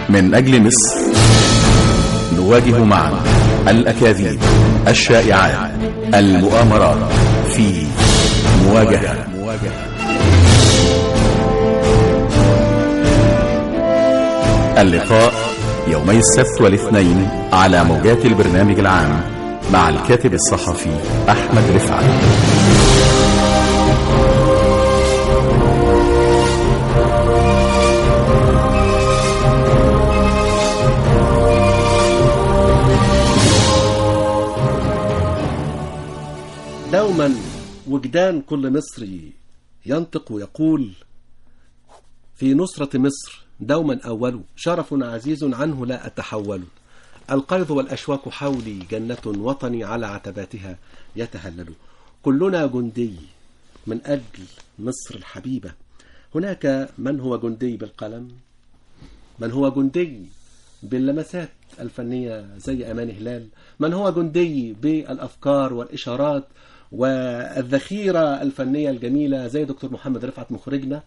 من أجل مصر نواجه معا الأكاذيب الشائعات المؤامرات في مواجهة اللقاء يومي السبت والاثنين على موجات البرنامج العام مع الكاتب الصحفي أحمد رفعت دوما وجدان كل مصري ينطق ويقول في نصرة مصر دوما أول شرف عزيز عنه لا أتحول القيظ والأشواك حولي جنة وطني على عتباتها يتهلل كلنا جندي من أجل مصر الحبيبة هناك من هو جندي بالقلم من هو جندي باللمسات الفنية زي أمان هلال من هو جندي بالأفكار والإشارات والذخيرة الفنية الجميلة زي دكتور محمد رفعت مخرجنا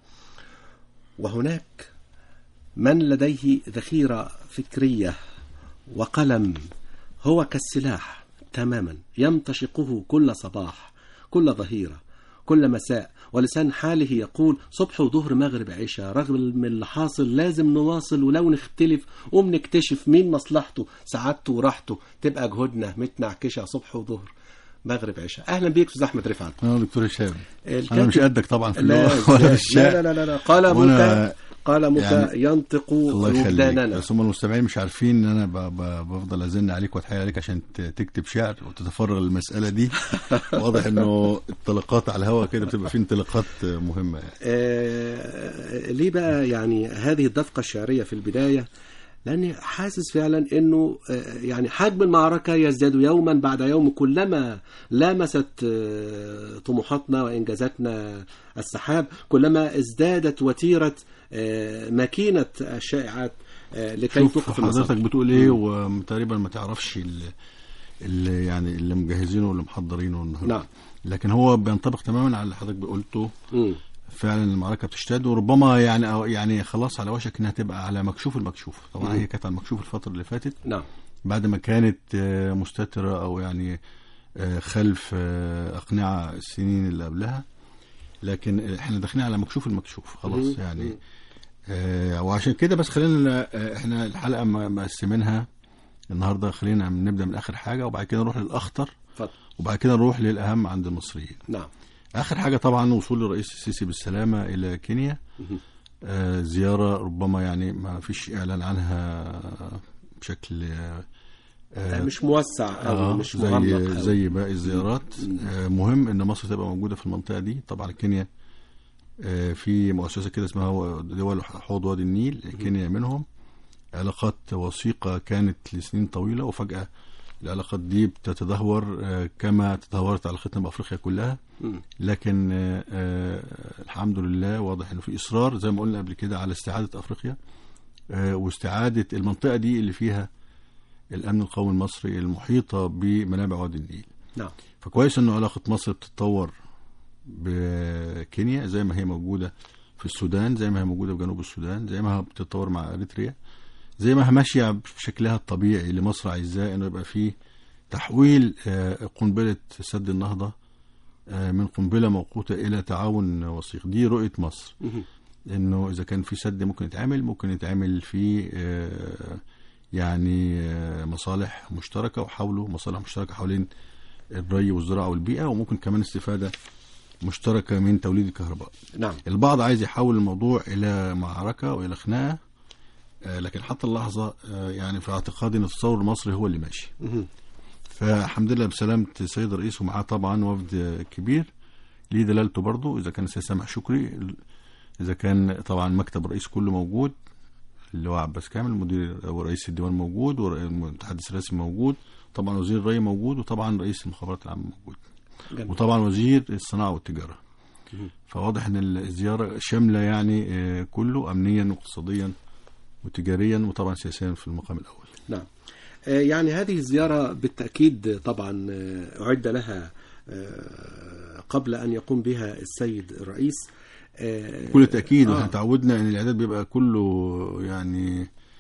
وهناك من لديه ذخيرة فكرية وقلم هو كالسلاح تماما يمتشقه كل صباح كل ظهيرة كل مساء ولسان حاله يقول صبح وظهر مغرب عشاء رغم من اللي حاصل لازم نواصل ولو نختلف قوم نكتشف مين مصلحته سعادته وراحته تبقى جهودنا متنعكشة صبح وظهر مغرب عشاء اهلا بيك استاذ احمد رفعت انا دكتور هشام انا الكاتب- مش قدك طبعا في لا اللغه ولا في لا الشعر لا لا, لا. قال وأنا- موكا قال موكا يعني ينطق الله يخليك وجداننا بس هم المستمعين مش عارفين ان انا ب... ب... بفضل ازن عليك واتحايل عليك عشان ت... تكتب شعر وتتفرغ للمساله دي واضح انه الطلقات على الهواء كده بتبقى في انطلاقات مهمه يعني آه، ليه بقى يعني هذه الدفقة الشعرية في البداية لأني حاسس فعلا أنه آه، يعني حجم المعركة يزداد يوما بعد يوم كلما لامست آه، طموحاتنا وإنجازاتنا السحاب كلما ازدادت وتيرة آه، ماكينة الشائعات آه، لكي شوف توقف حضرتك المصادر بتقول ايه وتقريبا ما تعرفش اللي, اللي يعني اللي مجهزينه واللي محضرينه النهارده نعم لكن هو بينطبق تماما على اللي حضرتك قلته مم. فعلا المعركه بتشتد وربما يعني أو يعني خلاص على وشك انها تبقى على مكشوف المكشوف طبعا مم. هي كانت على المكشوف الفتره اللي فاتت نعم بعد ما كانت آه، مستترة أو يعني آه، خلف آه، أقنعة السنين اللي قبلها لكن احنا داخلين على مكشوف المكشوف خلاص مم. يعني مم. آه، وعشان كده بس خلينا آه، احنا الحلقة م- مقسمينها النهارده خلينا نبدأ من آخر حاجة وبعد كده نروح للأخطر اتفضل وبعد كده نروح للأهم عند المصريين نعم آخر حاجة طبعا وصول الرئيس السيسي بالسلامة إلى كينيا مهم. آه، زيارة ربما يعني ما فيش إعلان عنها بشكل آه، آه، مش موسع أو آه مش مغلق زي أوي. زي باقي الزيارات آه مهم ان مصر تبقى موجوده في المنطقه دي طبعا كينيا آه في مؤسسه كده اسمها هو- دول حوض وادي النيل كينيا منهم علاقات وثيقه كانت لسنين طويله وفجاه العلاقات دي بتتدهور آه كما تدهورت علاقتنا بافريقيا كلها مم. لكن آه آه الحمد لله واضح انه في اصرار زي ما قلنا قبل كده على استعاده افريقيا آه واستعاده المنطقه دي اللي فيها الامن القومي المصري المحيطه بمنابع وادي النيل نعم فكويس انه علاقه مصر بتتطور بكينيا زي ما هي موجوده في السودان زي ما هي موجوده في جنوب السودان زي ما هي بتتطور مع اريتريا زي ما هي ماشيه بشكلها الطبيعي اللي مصر عايزاه انه يبقى فيه تحويل آه، قنبله سد النهضه آه، من قنبله موقوته الى تعاون وثيق دي رؤيه مصر مهم. انه اذا كان في سد ممكن يتعمل ممكن يتعمل في آه، يعني آه، مصالح مشتركه وحوله مصالح مشتركه حوالين الري والزراعه والبيئه وممكن كمان استفاده مشتركه من توليد الكهرباء. نعم البعض عايز يحول الموضوع الى معركه والى خناقه آه، لكن حتى اللحظه آه، يعني في اعتقادي ان التصور المصري هو اللي ماشي. مهم. فالحمد لله بسلامة السيد الرئيس ومعاه طبعا وفد كبير ليه دلالته برضه إذا كان السيد سامح شكري إذا كان طبعا مكتب الرئيس كله موجود اللي هو عباس كامل مدير ورئيس الديوان موجود والمتحدث الرسمي موجود طبعا وزير الري موجود وطبعا رئيس المخابرات العامة موجود جميل. وطبعا وزير الصناعة والتجارة فواضح ان الزيارة شاملة يعني آه، كله امنيا واقتصاديا وتجاريا وطبعا سياسيا في المقام الاول نعم آه، يعني هذه الزيارة بالتأكيد طبعا آه، أعد لها آه، قبل أن يقوم بها السيد الرئيس آه، بكل تاكيد آه. واحنا تعودنا ان الاعداد بيبقى كله يعني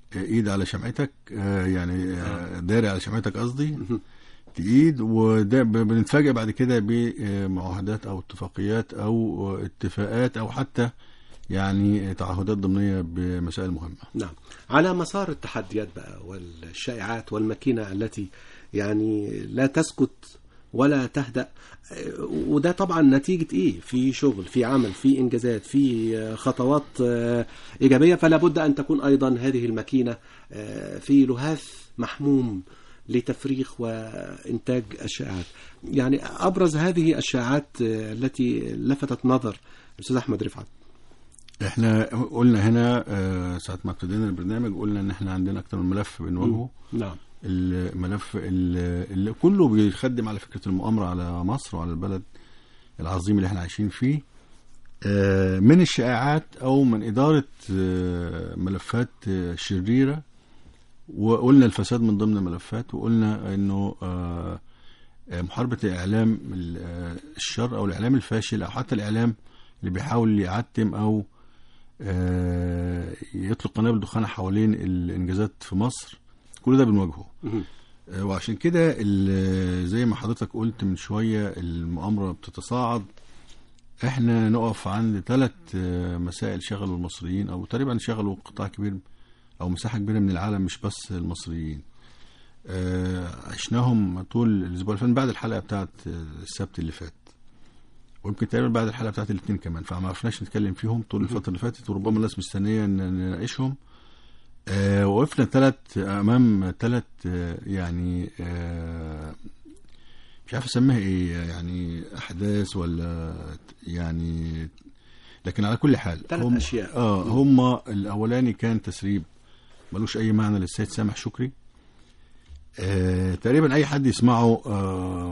ايد على شمعتك آه، يعني آه، داري على شمعتك قصدي تقيد وده ب- بنتفاجئ بعد كده بمعاهدات او اتفاقيات او اتفاقات او حتى يعني تعهدات ضمنيه بمسائل مهمه نعم على مسار التحديات بقى والشائعات والماكينة التي يعني لا تسكت ولا تهدأ آه، وده طبعا نتيجة ايه في شغل في عمل في انجازات في آه، خطوات آه، ايجابية فلا بد ان تكون ايضا هذه الماكينة آه، في لهاث محموم لتفريغ وانتاج الشائعات يعني ابرز هذه الشائعات آه، التي لفتت نظر الاستاذ احمد رفعت احنا قلنا هنا آه، ساعه ما ابتدينا البرنامج قلنا ان احنا عندنا اكتر من ملف بنواجهه نعم الملف اللي اللي كله بيخدم على فكره المؤامره على مصر وعلى البلد العظيم اللي احنا عايشين فيه آه، من الشائعات او من اداره آه، ملفات آه، شريره وقلنا الفساد من ضمن الملفات وقلنا انه آه، آه، محاربه اعلام ال- آه، الشر او الاعلام الفاشل او حتى الاعلام اللي بيحاول يعتم او آه، يطلق قنابل دخان حوالين الانجازات في مصر كل ده بنواجهه مهم. آه، وعشان كده ال- زي ما حضرتك قلت من شوية المؤامرة بتتصاعد احنا نقف عند ثلاث مسائل شغلوا المصريين او تقريبا شغلوا قطاع كبير او مساحة كبيرة من العالم مش بس المصريين آه، عشناهم طول الاسبوع اللي فات بعد الحلقة بتاعت آه، السبت اللي فات ويمكن تقريبا بعد الحلقة بتاعت الاثنين كمان فما عرفناش نتكلم فيهم طول الفترة اللي فاتت وربما الناس مستنية ان نناقشهم آه، وقفنا ثلاث امام ثلاث يعني آه، مش عارف اسميها ايه يعني احداث ولا يعني لكن على كل حال ثلاث هم أشياء. اه هم الاولاني كان تسريب ملوش اي معنى للسيد سامح شكري آه تقريبا اي حد يسمعه آه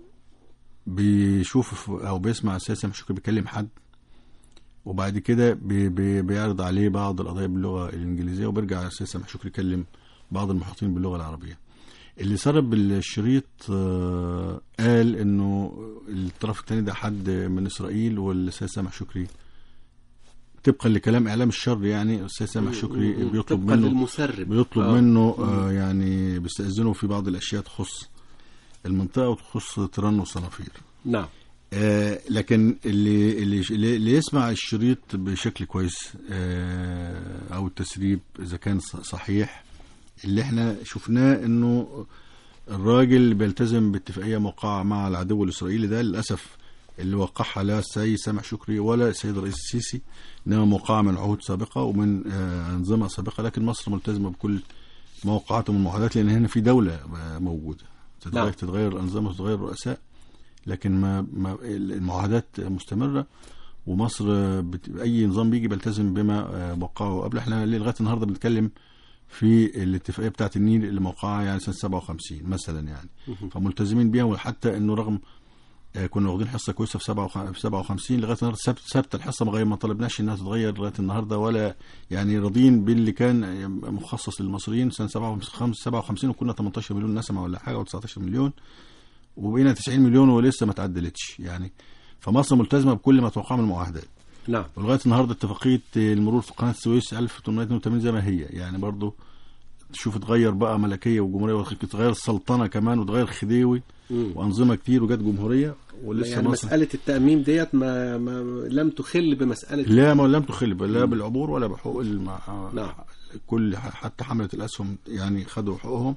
بيشوف او بيسمع السيد سامح شكري بيكلم حد وبعد كده بي بي بيعرض عليه بعض القضايا باللغه الانجليزيه وبيرجع السيد سامح شكري يكلم بعض المحيطين باللغه العربيه اللي سرب الشريط آه، قال انه الطرف الثاني ده حد من اسرائيل والسيد سامح شكري طبقا لكلام اعلام الشر يعني السيد سامح شكري بيطلب طبقا منه للمسرب بيطلب آه. منه آه يعني بيستأذنه في بعض الاشياء تخص المنطقه وتخص تيران وصنافير نعم آه لكن اللي اللي اللي يسمع الشريط بشكل كويس آه او التسريب اذا كان ص- صحيح اللي احنا شفناه انه الراجل بيلتزم باتفاقيه موقعه مع العدو الاسرائيلي ده للاسف اللي وقعها لا السيد سامح شكري ولا السيد الرئيس السيسي انما موقعه من عهود سابقه ومن آه انظمه سابقه لكن مصر ملتزمه بكل موقعات والمعاهدات لان هنا في دوله آه، موجوده تتغير, نعم. تتغير الانظمه وتتغير الرؤساء لكن ما, ما المعاهدات مستمره ومصر بت... اي نظام بيجي بيلتزم بما آه، وقعه قبل احنا لغايه النهارده بنتكلم في الاتفاقيه بتاعه النيل اللي موقعها يعني سنه 57 مثلا يعني فملتزمين بيها وحتى انه رغم آه، كنا واخدين حصه كويسه في 57 في 57 لغايه النهارده ثابت- ثابته الحصه ما غير ما طلبناش انها تتغير لغايه النهارده ولا يعني راضيين باللي كان آه، مخصص للمصريين سنه 57 57 وكنا 18 مليون نسمه ولا حاجه او 19 مليون وبقينا 90 مليون ولسه ما تعدلتش يعني فمصر ملتزمه بكل ما توقع من المعاهدات نعم ولغايه النهارده اتفاقيه المرور في قناه السويس 1882 زي ما هي يعني برضو تشوف اتغير بقى ملكيه وجمهوريه وتغير السلطنه كمان وتغير خديوي مم. وانظمه كتير وجت جمهوريه ولسه يعني مصر مسألة التأميم ديت ما, ما لم تخل بمسألة لا ما لم تخل لا بالعبور ولا بحقوق المع... نعم. كل حتى حمله الاسهم يعني خدوا حقوقهم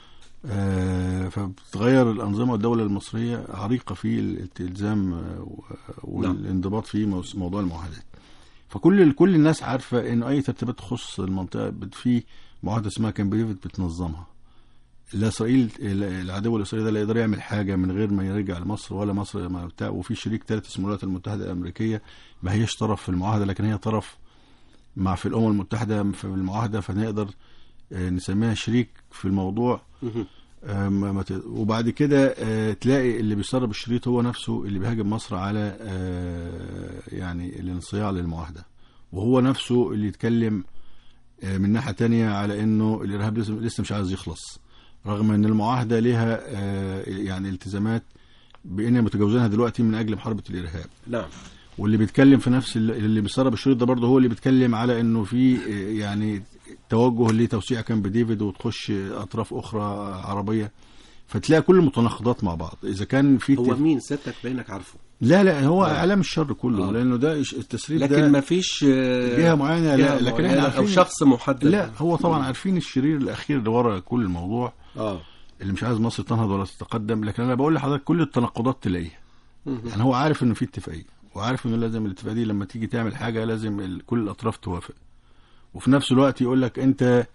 آه فبتتغير الانظمه والدوله المصريه عريقه في الالتزام آه، و- والانضباط في موس- موضوع المعاهدات فكل كل الناس عارفه ان اي ترتيبات تخص المنطقه بت- في معاهده اسمها كامب ديفيد بتنظمها لا اسرائيل العدو الاسرائيلي ده لا يقدر يعمل حاجه من غير ما يرجع لمصر ولا مصر ما بتاع وفي شريك ثالث اسمه الولايات المتحده الامريكيه ما هيش طرف في المعاهده لكن هي طرف مع في الامم المتحده في المعاهده فنقدر آه، نسميها شريك في الموضوع مهم. آه، ما- ما ت- وبعد كده آه، تلاقي اللي بيسرب الشريط هو نفسه اللي بيهاجم مصر على آه، يعني الانصياع للمعاهده وهو نفسه اللي يتكلم آه، من ناحيه تانية على انه الارهاب لسه لسه مش عايز يخلص رغم ان المعاهده ليها آه، يعني التزامات بان متجاوزينها دلوقتي من اجل محاربه الارهاب نعم واللي بيتكلم في نفس ال- اللي بيسرب الشريط ده برضه هو اللي بيتكلم على انه في آه، يعني توجه لتوسيع كامب ديفيد وتخش اطراف اخرى عربيه فتلاقي كل المتناقضات مع بعض اذا كان في هو اتف- مين سيادتك بينك عارفه لا لا هو آه. اعلام الشر كله آه. لانه ده إش- التسريب لكن ده ما فيش آه، جهه معينه جهة لا لكن احنا معينة او عارفين شخص محدد لا هو طبعا عارفين الشرير الاخير اللي ورا كل الموضوع اه اللي مش عايز مصر تنهض ولا تتقدم لكن انا بقول لحضرتك كل التناقضات تلاقيها مهم. يعني هو عارف انه في اتفاقيه وعارف انه لازم الاتفاقيه دي لما تيجي تعمل حاجه لازم ال- كل الاطراف توافق وفي نفس الوقت يقول لك انت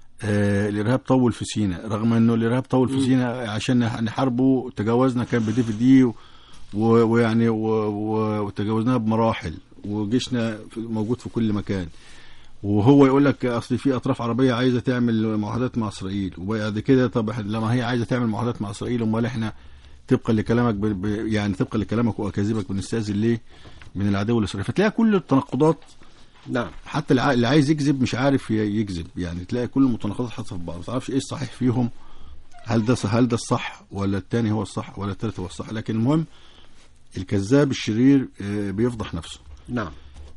آه الارهاب طول في سيناء رغم انه الارهاب طول في سيناء عشان نح- نحاربه تجاوزنا كان بديفيد دي و- و- ويعني و- و- وتجاوزناها بمراحل وجيشنا في- موجود في كل مكان وهو يقول لك اصل في اطراف عربيه عايزه تعمل معاهدات مع اسرائيل وبعد كده طب إحنا لما هي عايزه تعمل معاهدات مع اسرائيل امال احنا طبقا لكلامك ب... ب... يعني طبقا لكلامك واكاذيبك بنستاذن ليه من العدو الاسرائيلي فتلاقي كل التناقضات نعم حتى الع- اللي عايز يكذب مش عارف ي- يكذب يعني تلاقي كل المتناقضات حاطه في بعض ما تعرفش ايه الصحيح فيهم هل ده صح هل ده الصح ولا التاني هو الصح ولا التالت هو الصح لكن المهم الكذاب الشرير آه، بيفضح نفسه نعم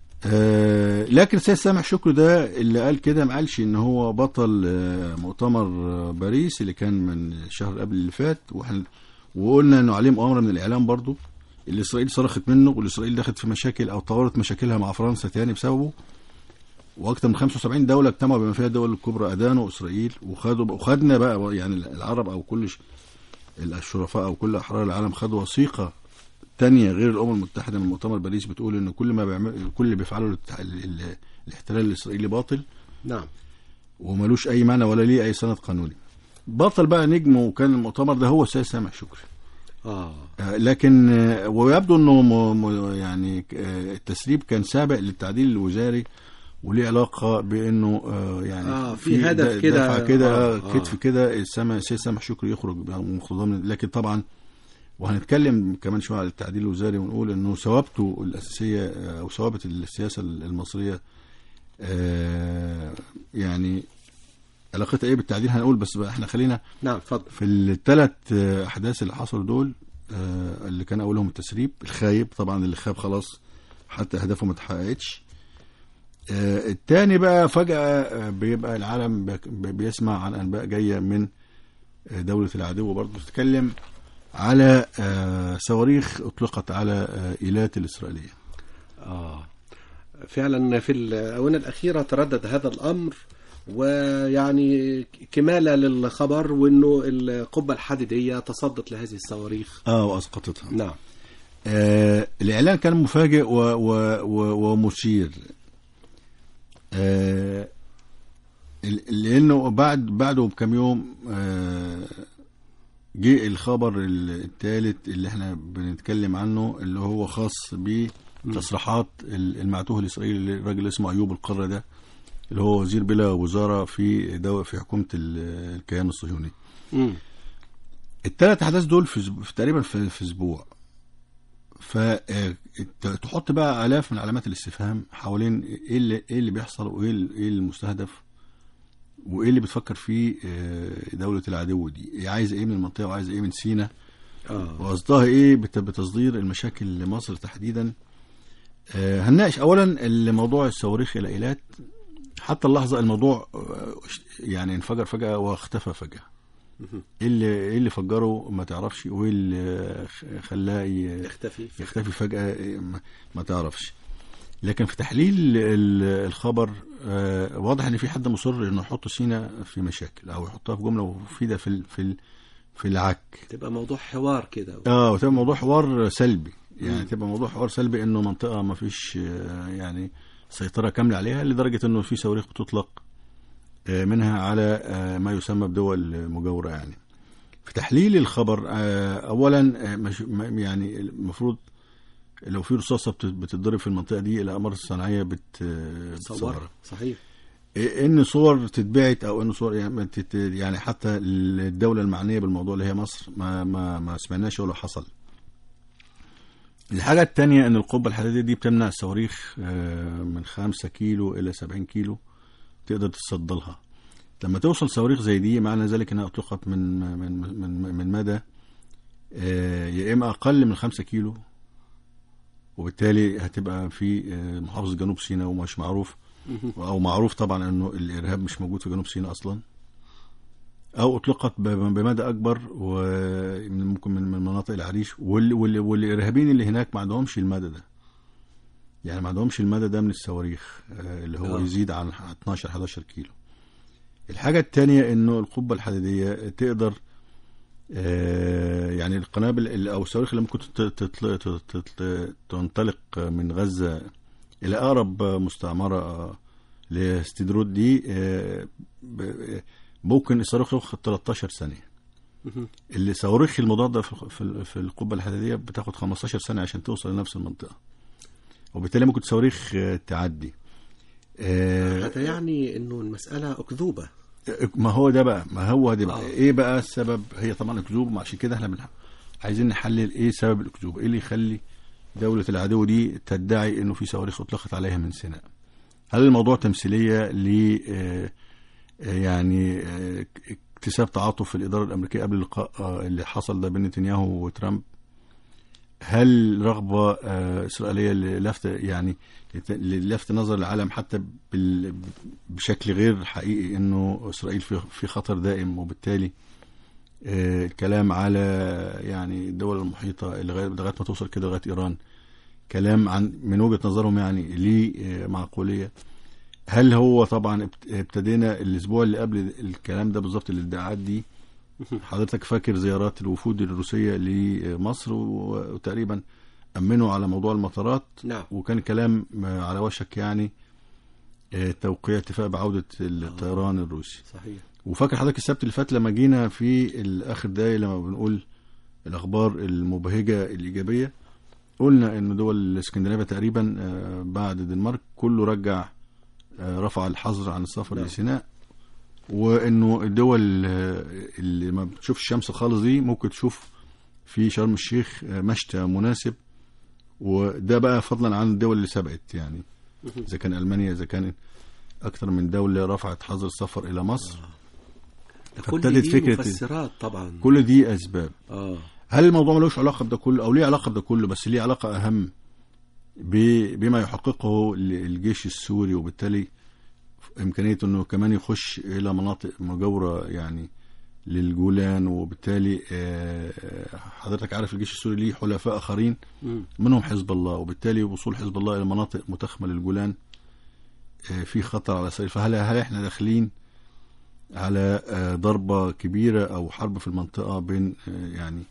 آه، لكن سيد سامح شكري ده اللي قال كده ما قالش ان هو بطل آه، مؤتمر آه، باريس اللي كان من الشهر قبل اللي فات واحنا وقلنا انه عليه مؤامره من الاعلام برضو اللي اسرائيل صرخت منه والاسرائيل دخلت في مشاكل او طورت مشاكلها مع فرنسا تاني بسببه واكثر من 75 دوله اجتمعوا بما فيها الدول الكبرى ادانوا اسرائيل وخدوا وخدنا بقى يعني العرب او كل ش- الشرفاء او كل احرار العالم خدوا وثيقه تانية غير الامم المتحده من مؤتمر باريس بتقول ان كل ما بيعمل كل اللي بيفعله الاتح- ال- ال- الاحتلال الاسرائيلي باطل نعم وملوش اي معنى ولا ليه اي سند قانوني بطل بقى نجم وكان المؤتمر ده هو السيد سامح شكري اه آه، لكن آه، ويبدو انه م- م- يعني آه، التسريب كان سابق للتعديل الوزاري وليه علاقه بانه آه، يعني آه، في هدف د- كده. دفعه كده آه، آه، كتف آه. كده السما السيد سامح شكري يخرج مقتضاه من لكن طبعا وهنتكلم كمان شويه على التعديل الوزاري ونقول انه ثوابته الاساسيه آه، او ثوابت السياسه المصريه آه، يعني علاقتها ايه بالتعديل هنقول بس بقى احنا خلينا نعم اتفضل في الثلاث احداث اللي حصلوا دول آه، اللي كان اولهم التسريب الخايب طبعا اللي خاب خلاص حتى اهدافه ما اتحققتش آه، التاني بقى فجأة آه، بيبقى العالم بيك- بيسمع عن أنباء جاية من آه، دولة العدو برضه بتتكلم على آه، صواريخ أطلقت على آه، إيلات الإسرائيلية آه فعلا في الآونة الأخيرة تردد هذا الأمر ويعني كمالة للخبر وأنه القبة الحديدية تصدت لهذه الصواريخ اه وأسقطتها نعم آه الإعلان كان مفاجئ و و و ومثير آه ال- لأنه بعد بعده بكم يوم آه جه الخبر الثالث اللي احنا بنتكلم عنه اللي هو خاص بتصريحات ال- المعتوه الإسرائيلي الراجل اسمه أيوب القرة ده اللي هو وزير بلا وزارة في دو في حكومة ال- الكيان الصهيوني مم. الثلاث احداث دول في, أسبوع- في تقريبا في, في اسبوع فتحط بقى الاف من علامات الاستفهام حوالين ايه اللي ايه اللي بيحصل وايه ال- ايه المستهدف وايه اللي بتفكر فيه آه، دوله العدو دي هي عايزه ايه من المنطقه وعايزه ايه من سينا آه. وقصدها ايه بت- بتصدير المشاكل لمصر تحديدا آه، هنناقش اولا الموضوع الصواريخ الى ايلات حتى اللحظه الموضوع آه، يعني انفجر فجاه واختفى فجاه ايه اللي ايه اللي فجره ما تعرفش وايه اللي خلاه ي- اختفي يختفي فجاه ما- ما تعرفش لكن في تحليل ال- الخبر آه، واضح ان في حد مصر انه يحط سينا في مشاكل او يحطها في جمله مفيده في ال- في ال- في العك تبقى موضوع حوار كده اه وتبقى موضوع حوار سلبي يعني تبقى موضوع حوار سلبي انه منطقه ما فيش آه، يعني سيطره كامله عليها لدرجه انه في صواريخ بتطلق آه، منها على آه، ما يسمى بدول مجاوره يعني في تحليل الخبر آه، اولا آه، مش م- يعني المفروض لو في رصاصه بت- بتتضرب في المنطقه دي الاقمار الصناعيه بت آه، بتصورها صور صحيح ان صور تتبعت او ان صور يعني, تت- يعني حتى الدوله المعنيه بالموضوع اللي هي مصر ما ما ما سمعناش ولا حصل الحاجة التانية ان القبة الحديدية دي بتمنع الصواريخ آه، من خمسة كيلو الى سبعين كيلو تقدر تصد لها لما توصل صواريخ زي دي معنى ذلك انها اطلقت من من من من مدى آه، يا اما اقل من خمسة كيلو وبالتالي هتبقى في آه، محافظة جنوب سيناء ومش معروف او معروف طبعا انه الارهاب مش موجود في جنوب سيناء اصلا او اطلقت ب- بمدى اكبر وممكن من من مناطق العريش وال- وال- والارهابيين اللي هناك ما عندهمش المدى ده يعني ما عندهمش المدى ده من الصواريخ آه، اللي هو آه. يزيد عن 12 11 كيلو الحاجة التانية انه القبة الحديدية تقدر آه، يعني القنابل ال- او الصواريخ اللي ممكن تت- تطل- تت- تت- تنطلق من غزة الى اقرب مستعمرة آه، لاستدرود دي آه، ب- ممكن الصاروخ ياخد 13 ثانية اللي صواريخ المضادة في في- في القبة الحديدية بتاخد 15 ثانية عشان توصل لنفس المنطقة وبالتالي ممكن صواريخ آه، تعدي آه، هذا يعني انه المساله اكذوبه ما هو ده بقى ما هو ده بقى آه. ايه بقى السبب هي طبعا اكذوب عشان كده احنا بنح... عايزين نحلل ايه سبب الاكذوب ايه اللي يخلي دولة العدو دي تدعي انه في صواريخ اطلقت عليها من سيناء هل الموضوع تمثيلية ل آه، آه، يعني آه، اكتساب تعاطف الإدارة الأمريكية قبل اللقاء آه، اللي حصل ده بين نتنياهو وترامب هل رغبة آه، إسرائيلية للفت يعني لت- للفت نظر العالم حتى بال- بشكل غير حقيقي إنه إسرائيل في في خطر دائم وبالتالي آه، الكلام على يعني الدول المحيطة لغاية لغاية ما توصل كده لغاية إيران كلام عن من وجهة نظرهم يعني ليه آه، معقولية هل هو طبعا ابت- ابتدينا الاسبوع اللي قبل الكلام ده بالظبط الادعاءات دي حضرتك فاكر زيارات الوفود الروسيه لمصر و- وتقريبا امنوا على موضوع المطارات نعم. وكان كلام آه، على وشك يعني آه، توقيع اتفاق بعوده الطيران الروسي صحيح وفاكر حضرتك السبت اللي فات لما جينا في الاخر دقايق لما بنقول الاخبار المبهجه الايجابيه قلنا ان دول الاسكندنافيه تقريبا آه، بعد الدنمارك كله رجع آه، رفع الحظر عن السفر نعم. لسيناء وانه الدول آه، اللي ما بتشوفش الشمس خالص دي ممكن تشوف في شرم الشيخ آه، مشتى مناسب وده بقى فضلا عن الدول اللي سبقت يعني اذا كان المانيا اذا كان اكثر من دوله رفعت حظر السفر الى مصر ده كل فابتدت دي فكرة مفسرات طبعا كل دي اسباب اه هل الموضوع ملوش علاقه بده كله او ليه علاقه بده كله بس ليه علاقه اهم ب- بما يحققه ال- الجيش السوري وبالتالي امكانيه انه كمان يخش الى مناطق مجاوره يعني للجولان وبالتالي آه، حضرتك عارف الجيش السوري ليه حلفاء اخرين مم. منهم حزب الله وبالتالي وصول حزب الله الى مناطق متخمه للجولان آه، في خطر على اسرائيل فهل هل احنا داخلين على آه، ضربه كبيره او حرب في المنطقه بين آه، يعني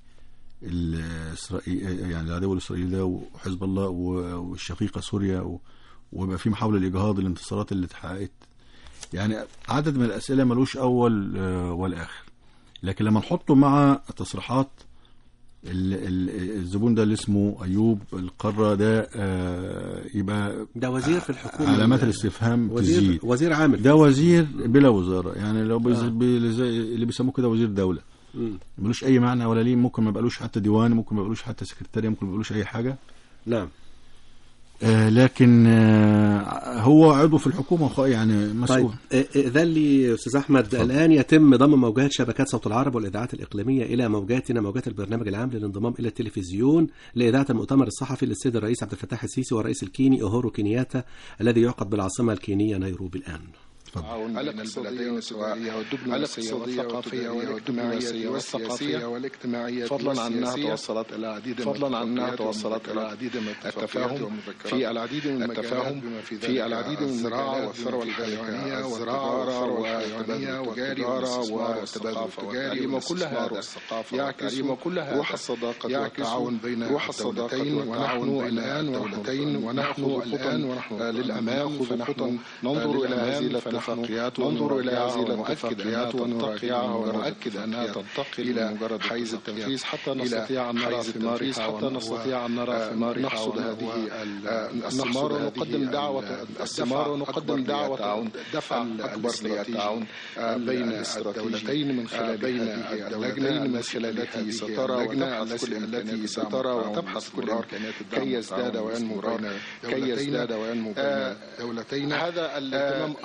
الاسرائيل يعني العدو الاسرائيلي ده وحزب الله و- والشقيقه سوريا و- ويبقى في محاوله لاجهاض الانتصارات اللي اتحققت يعني عدد من الاسئله ملوش اول آه، ولا اخر لكن لما نحطه مع تصريحات ال- ال- الزبون ده اللي اسمه ايوب القاره ده آه، يبقى ده وزير في الحكومه علامات ال- الاستفهام وزير تزيد وزير عامل ده وزير بلا وزاره يعني لو بيز- آه. بي- زي اللي بيسموه كده وزير دوله مم. ملوش اي معنى ولا ليه ممكن ما يبقالوش حتى ديوان ممكن ما يبقالوش حتى سكرتاريه ممكن ما يبقالوش اي حاجه نعم آه لكن آه هو عضو في الحكومه خ- يعني طيب مسؤول إ- إذن لي أستاذ أحمد الآن يتم ضم موجات شبكات صوت العرب والإذاعات الإقليمية إلى موجاتنا موجات البرنامج العام للانضمام إلى التلفزيون لإذاعة المؤتمر الصحفي للسيد الرئيس عبد الفتاح السيسي والرئيس الكيني أوهورو كينياتا الذي يعقد بالعاصمة الكينية نيروبي الآن التعاون بين البلدين السواء والدبلوماسية والثقافية والاجتماعية والسياسية والاجتماعية فضلا عن انها والسياسية توصلت الى العديد من فضلا عن انها الاتفاقيات توصلت الى والمذكرات. العديد من الاتفاقيات التفاهم والمذكرات في العديد من المجالات التفاهم بما في ذلك في العديد من الزراعة المجالات والثروة بما في ذلك الحيوانية الزراعة والثروة والتبادل الحيوانية التجاري والتجارة والتبادل والتبادل التجاري التجاري وكل والاستثمار هذا والثقافة يعكس والتعليم وكل هذا روح الصداقة يعكس والتعاون بين روح الصداقة الدولتين والتعاون ونحن بين الآن الدولتين ونحن ونحن الآن ونحن للأمام نأخذ فنحن خطا ننظر إلى هذه للأمام الاتفاقيات ننظر إلى هذه ونؤكد الاتفاقيات ونراجعها ونؤكد أنها تنتقل إلى من مجرد حيز التنفيذ التنفيذ حتى إلى نستطيع أن نرى حيز ثمارها التنفيذ حتى و- نستطيع أن نرى آه، ثمارها نحصد و- هذه و- الثمار نحصد ونقدم هذه دعوة ال- الثمار ونقدم دعوة التعاون الدفع الأكبر للتعاون بين الدولتين من خلال بين الدولتين من خلال التي سترى وتبحث كل التي سترى وتبحث كل الإمكانيات كي يزداد وينمو بين كي يزداد وينمو بين دولتين هذا الاهتمام أيضا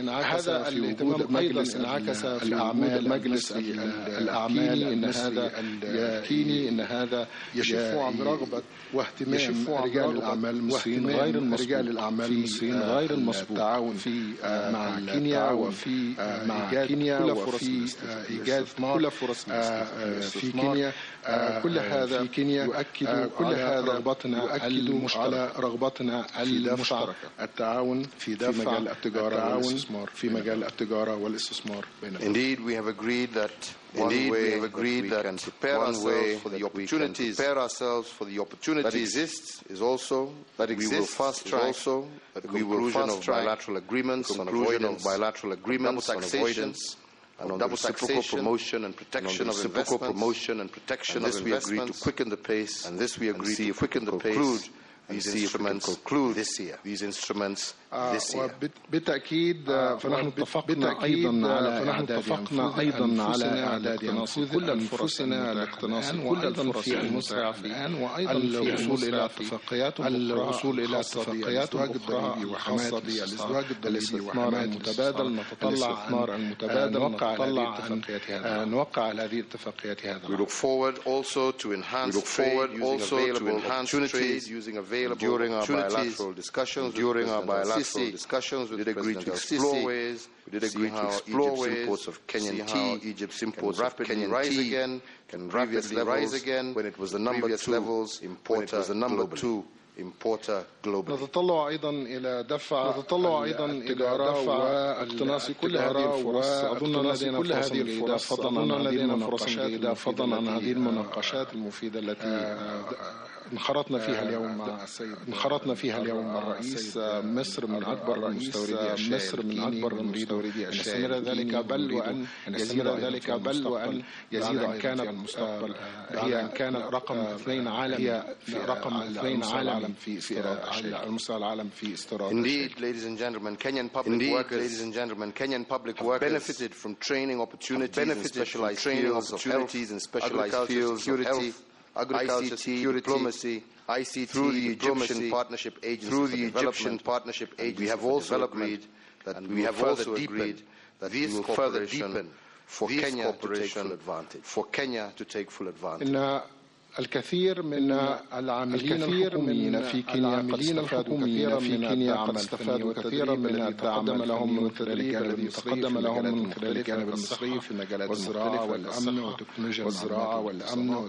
انعكس هذا في الاهتمام وجود أيضاً مجلس انعكس في الأعمال وجود مجلس المجلس الأعمال إن المصري هذا الكيني إن هذا يشف عن رغبة واهتمام يشف عن رجال رغبة الأعمال المصريين واهتمام غير المسبوق رجال الأعمال في المصريين آه، غير المسبوق التعاون في آه، مع مع كينيا كينيا وفي وفي مع إيجاد كينيا كل وفي فرص آه، إيجاد الاستثمار كل فرص آه، في الاستثمار كينيا آه، كل آه، هذا في كينيا يؤكد آه، كل على هذا رغبتنا يؤكد المشتركة على رغبتنا في دفع المشتركة التعاون في في دفع مجال التجارة التعاون والاستثمار في مجال التجارة والاستثمار بين Indeed, we have agreed that one Indeed, way we have that agreed we that can prepare one ourselves way for the that we can opportunities prepare ourselves for the that opportunities exist is also that we will exist fast is track also the that we will conclusion fast of track bilateral agreements the on conclusion of avoidance bilateral agreements double on taxation avoidance and on double the reciprocal taxation promotion and and on protection the of reciprocal investments. promotion and protection And this of we agreed to investments. quicken the pace and this we and agreed see to if we can quicken the conclude pace these and see if we can instruments conclude this year. these instruments آه، this year. وبالتأكيد آه، فنحن وبالت- اتفقنا بالتأكيد، أيضا آه، على فنحن إعداد اتفقنا أنفس- أيضا على أنفسنا إعداد لاقتناص أنفس كل أنفسنا الفرص لاقتناص المتاحة كل الآن الفرص وأيضا في المتاحة المتاحة الآن وأيضا الوصول في إلى إلى اتفاقيات الوصول إلى خاصة اتفاقيات بالزواج أخرى الضريبي الخاصة وحماية بالزواج الضريبي الاستثمار وحماية المتبادل الاستثمار. نتطلع الاستثمار أن المتبادل نوقع على نتطلع هذه أن الاتفاقيات هذا آه، العام. نوقع على هذه الاتفاقيات هذا We العام. look forward also to We enhance look trade forward using also to available enhance trade opportunities using available during our opportunities bilateral discussions with during our President bilateral al-Sisi. discussions We with did agree President to explore al-Sisi. ways. We did see agree to how explore Egypt's ways, imports of Kenyan see tea, how Egypt's can imports of rapidly Kenyan rise tea again, can rapidly rapidly rise rise again when it was the number previous two levels when it importer was the number globally. two importer globally. نتطلع ايضا الى دفع نتطلع ايضا الى دفع واقتناص كل هذه الفرص اظن لدينا كل هذه الفرص فضلا عن هذه المناقشات جيدة فضلا عن هذه المناقشات المفيدة التي انخرطنا فيها اليوم مع السيد انخرطنا فيها اليوم مع الرئيس مصر من اكبر مستوردي مصر من اكبر مستوردي الشاي نستمر ذلك بل وان يزيد ذلك بل وان يزيد ان كان في المستقبل هي ان كان رقم اثنين عالم هي رقم اثنين عالم في في على مستوى العالم في استيراد Indeed, ladies and gentlemen, Kenyan public Indeed, workers, ladies and gentlemen, Kenyan public have workers benefited from training opportunities in benefited from specialized training fields of opportunities health, in specialized agriculture, fields of security, health, agriculture, ICT, security, diplomacy, ICT, through the diplomacy, Egyptian Partnership Agency through for the Egyptian Development. Partnership And Agency we have for also Development, agreed that and we we have will also further agreed deepen that this we will further cooperation deepen for this Kenya to take cooperation full advantage. For Kenya to take full advantage. ان الكثير من العاملين الحكوميين في كينيا قد استفادوا كثيرا في كينيا قد استفادوا كثيرا من الدعم لهم من خلال الجانب الذي تقدم لهم من خلال الجانب المصري في مجالات والزراعة والأمن وتكنولوجيا والزراعة والأمن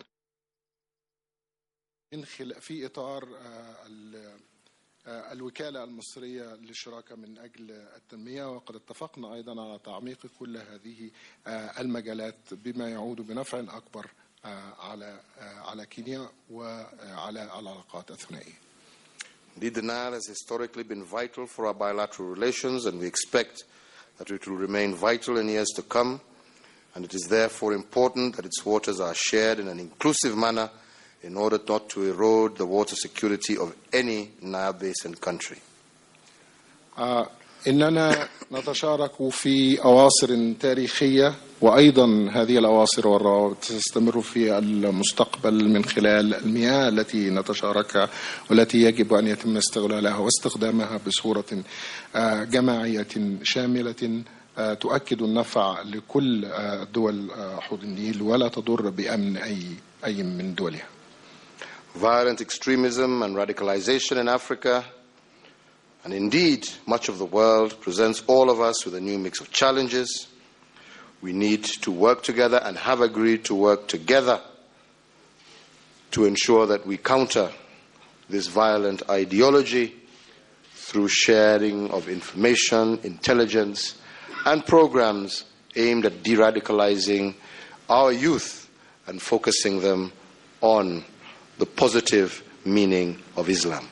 من خلال في إطار آه، ال- آه، الوكالة المصرية للشراكة من أجل التنمية وقد اتفقنا أيضا على تعميق كل هذه آه، المجالات بما يعود بنفع أكبر آه، على آه، على كينيا وعلى العلاقات الثنائية. Indeed, the Nile has historically been vital for our bilateral relations, and we expect that it will remain vital in years to come. And it is therefore important that its waters are shared in an inclusive manner in order not to erode the water security of any Nile Basin country. آه، إننا نتشارك في أواصر تاريخية وأيضا هذه الأواصر والروابط تستمر في المستقبل من خلال المياه التي نتشاركها والتي يجب أن يتم استغلالها واستخدامها بصورة آه، جماعية شاملة آه، تؤكد النفع لكل آه، دول آه، حوض النيل ولا تضر بأمن أي أي من دولها. Violent extremism and radicalization in Africa, and indeed much of the world, presents all of us with a new mix of challenges. We need to work together and have agreed to work together to ensure that we counter this violent ideology through sharing of information, intelligence, and programs aimed at de radicalizing our youth and focusing them on the positive meaning of Islam.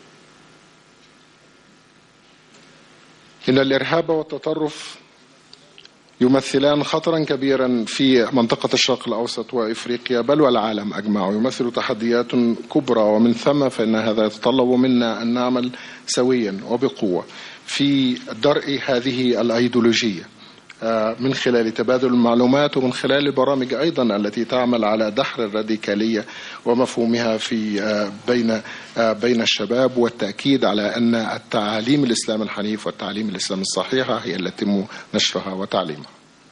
إن الإرهاب والتطرف يمثلان خطرا كبيرا في منطقة الشرق الأوسط وإفريقيا بل والعالم أجمع يمثل تحديات كبرى ومن ثم فإن هذا يتطلب منا أن نعمل سويا وبقوة في درء هذه الأيديولوجية آه، من خلال تبادل المعلومات ومن خلال البرامج ايضا التي تعمل على دحر الراديكاليه ومفهومها في آه، بين آه، بين الشباب والتاكيد على ان التعاليم الاسلام الحنيف والتعاليم الاسلام الصحيحه هي التي يتم نشرها وتعليمها.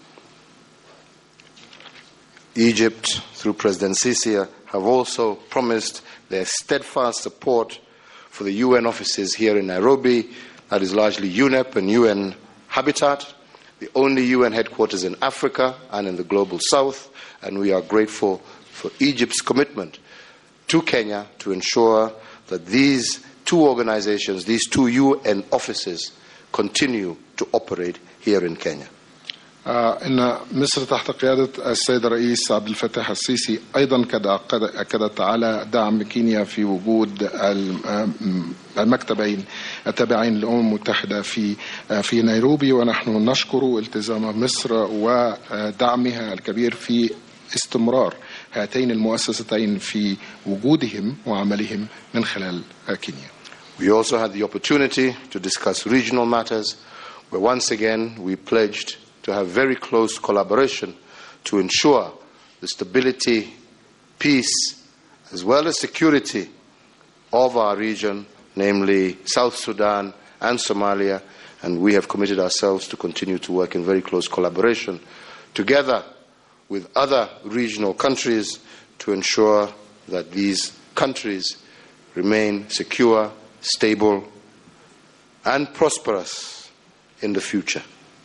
Egypt, through President Sisi, have also promised their steadfast support for the UN offices here in Nairobi, that is largely UNEP and UN Habitat, the only UN headquarters in Africa and in the global south, and we are grateful for Egypt's commitment to Kenya to ensure that these two organizations, these two UN offices, continue to operate here in Kenya. آه، ان مصر تحت قياده السيد الرئيس عبد الفتاح السيسي ايضا قد أكد- اكدت على دعم كينيا في وجود الم- آم، المكتبين التابعين للامم المتحده في آه، في نيروبي ونحن نشكر التزام مصر ودعمها الكبير في استمرار هاتين المؤسستين في وجودهم وعملهم من خلال آه، كينيا. We also had the opportunity to discuss regional matters, where once again we pledged to have very close collaboration to ensure the stability, peace, as well as security of our region, namely South Sudan and Somalia, and we have committed ourselves to continue to work in very close collaboration together with other regional countries to ensure that these countries remain secure, stable, and prosperous in the future.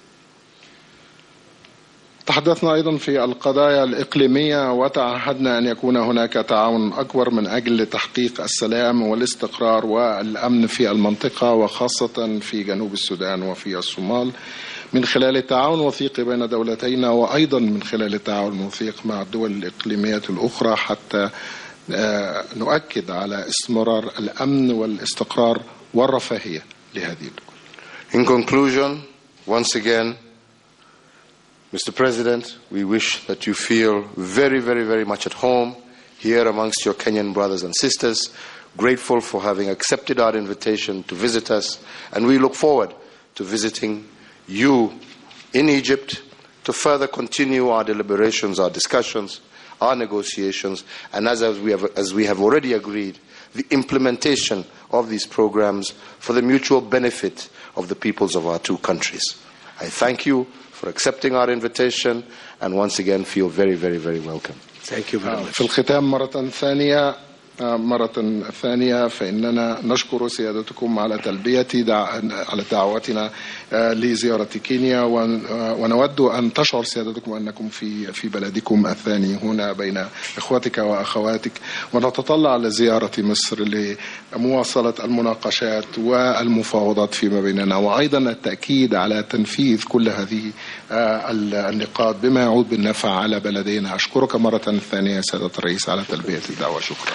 تحدثنا ايضا في القضايا الاقليميه وتعهدنا ان يكون هناك تعاون اكبر من اجل تحقيق السلام والاستقرار والامن في المنطقه وخاصه في جنوب السودان وفي الصومال من خلال التعاون الوثيق بين دولتينا وايضا من خلال التعاون الوثيق مع الدول الاقليميه الاخرى حتى آه، نؤكد على استمرار الامن والاستقرار والرفاهيه لهذه الدول. In conclusion, once again, Mr. President, we wish that you feel very, very, very much at home here amongst your Kenyan brothers and sisters, grateful for having accepted our invitation to visit us, and we look forward to visiting you in Egypt to further continue our deliberations, our discussions, our negotiations, and as, as, we have, as we have already agreed, the implementation of these programs for the mutual benefit of the peoples of our two countries. I thank you for accepting our invitation and once again feel very, very, very welcome. Thank you very much. في الختام مرة ثانية مرة ثانية فإننا نشكر سيادتكم على تلبية دع... على دعوتنا لزيارة كينيا ون- ونود أن تشعر سيادتكم أنكم في في بلدكم الثاني هنا بين إخوتك وأخواتك ونتطلع لزيارة مصر لمواصلة المناقشات والمفاوضات فيما بيننا وأيضا التأكيد على تنفيذ كل هذه آه، النقاط بما يعود بالنفع على بلدينا أشكرك مرة ثانية سيادة الرئيس على تلبية الدعوة شكرا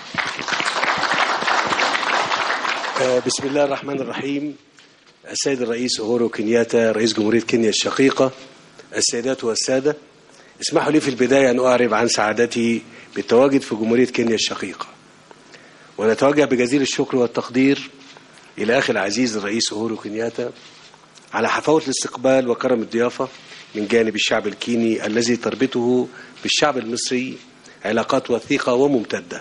آه، بسم الله الرحمن الرحيم السيد الرئيس أوهورو كينياتا رئيس جمهورية كينيا الشقيقة السيدات والسادة اسمحوا لي في البداية أن أعرب عن سعادتي بالتواجد في جمهورية كينيا الشقيقة ونتوجه بجزيل الشكر والتقدير إلى أخي العزيز الرئيس أوهورو كينياتا على حفاوة الاستقبال وكرم الضيافة من جانب الشعب الكيني الذي تربطه بالشعب المصري علاقات وثيقة وممتدة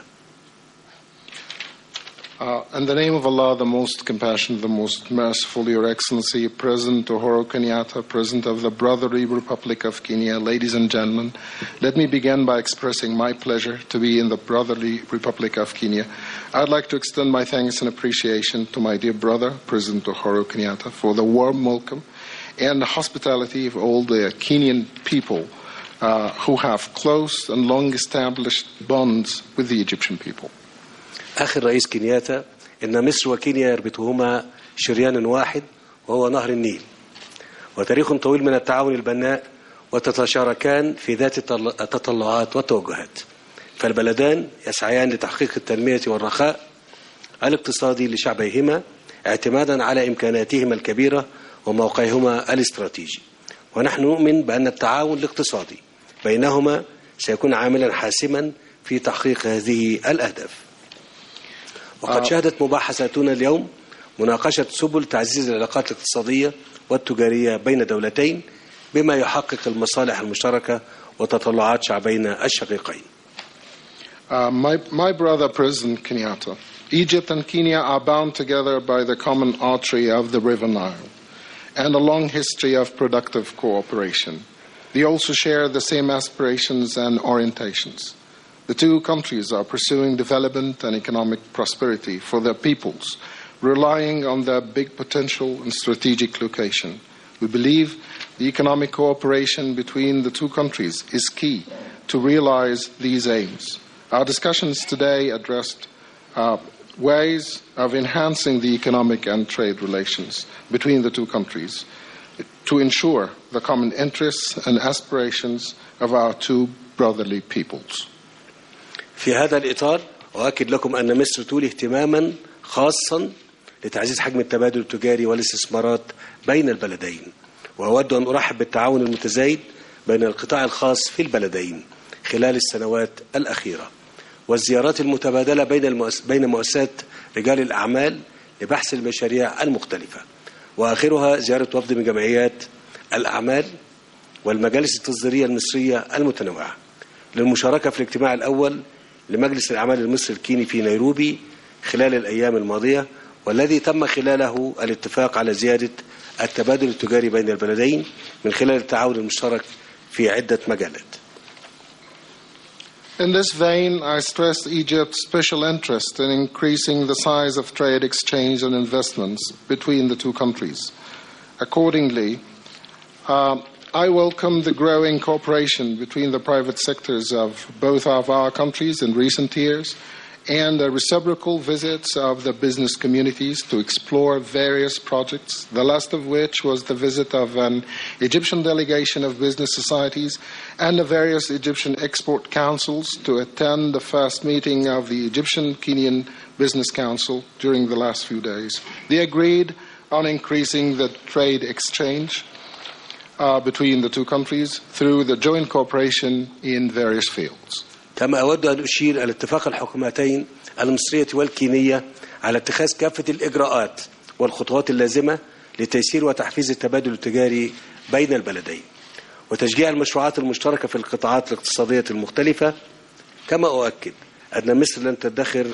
Uh, in the name of Allah, the most compassionate, the most merciful, Your Excellency, President Uhuru Kenyatta, President of the Brotherly Republic of Kenya, ladies and gentlemen, let me begin by expressing my pleasure to be in the Brotherly Republic of Kenya. I'd like to extend my thanks and appreciation to my dear brother, President Uhuru Kenyatta, for the warm welcome and the hospitality of all the Kenyan people uh, who have close and long established bonds with the Egyptian people. أخي الرئيس كينياتا إن مصر وكينيا يربطهما شريان واحد وهو نهر النيل وتاريخ طويل من التعاون البناء وتتشاركان في ذات التطل- التطلعات والتوجهات فالبلدان يسعيان لتحقيق التنمية والرخاء الاقتصادي لشعبيهما اعتمادا على إمكاناتهما الكبيرة وموقعهما الاستراتيجي ونحن نؤمن بأن التعاون الاقتصادي بينهما سيكون عاملا حاسما في تحقيق هذه الأهداف وقد شهدت مباحثاتنا اليوم مناقشة سبل تعزيز العلاقات الاقتصادية والتجارية بين دولتين بما يحقق المصالح المشتركة وتطلعات شعبينا الشقيقين Uh, my, my brother, President Kenyatta, Egypt and Kenya are bound together by the common artery of the River Nile and a long history of productive cooperation. They also share the same aspirations and orientations. The two countries are pursuing development and economic prosperity for their peoples, relying on their big potential and strategic location. We believe the economic cooperation between the two countries is key to realize these aims. Our discussions today addressed uh, ways of enhancing the economic and trade relations between the two countries to ensure the common interests and aspirations of our two brotherly peoples. في هذا الإطار أؤكد لكم أن مصر تولي اهتماما خاصا لتعزيز حجم التبادل التجاري والاستثمارات بين البلدين وأود أن أرحب بالتعاون المتزايد بين القطاع الخاص في البلدين خلال السنوات الأخيرة والزيارات المتبادلة بين المؤس... بين مؤسسات رجال الأعمال لبحث المشاريع المختلفة وآخرها زيارة وفد من جمعيات الأعمال والمجالس التصديرية المصرية المتنوعة للمشاركة في الاجتماع الأول لمجلس الأعمال المصري الكيني في نيروبي خلال الأيام الماضية والذي تم خلاله الاتفاق على زيادة التبادل التجاري بين البلدين من خلال التعاون المشترك في عدة مجالات In this vein, I stress Egypt's special interest in increasing the size of trade exchange and investments between the two countries. Accordingly, uh, I welcome the growing cooperation between the private sectors of both of our countries in recent years and the reciprocal visits of the business communities to explore various projects, the last of which was the visit of an Egyptian delegation of business societies and the various Egyptian export councils to attend the first meeting of the Egyptian Kenyan Business Council during the last few days. They agreed on increasing the trade exchange uh, between the two countries through the joint cooperation in various fields. كما أود أن أشير إلى اتفاق الحكومتين المصرية والكينية على اتخاذ كافة الإجراءات والخطوات اللازمة لتيسير وتحفيز التبادل التجاري بين البلدين وتشجيع المشروعات المشتركة في القطاعات الاقتصادية المختلفة كما أؤكد أن مصر لن تدخر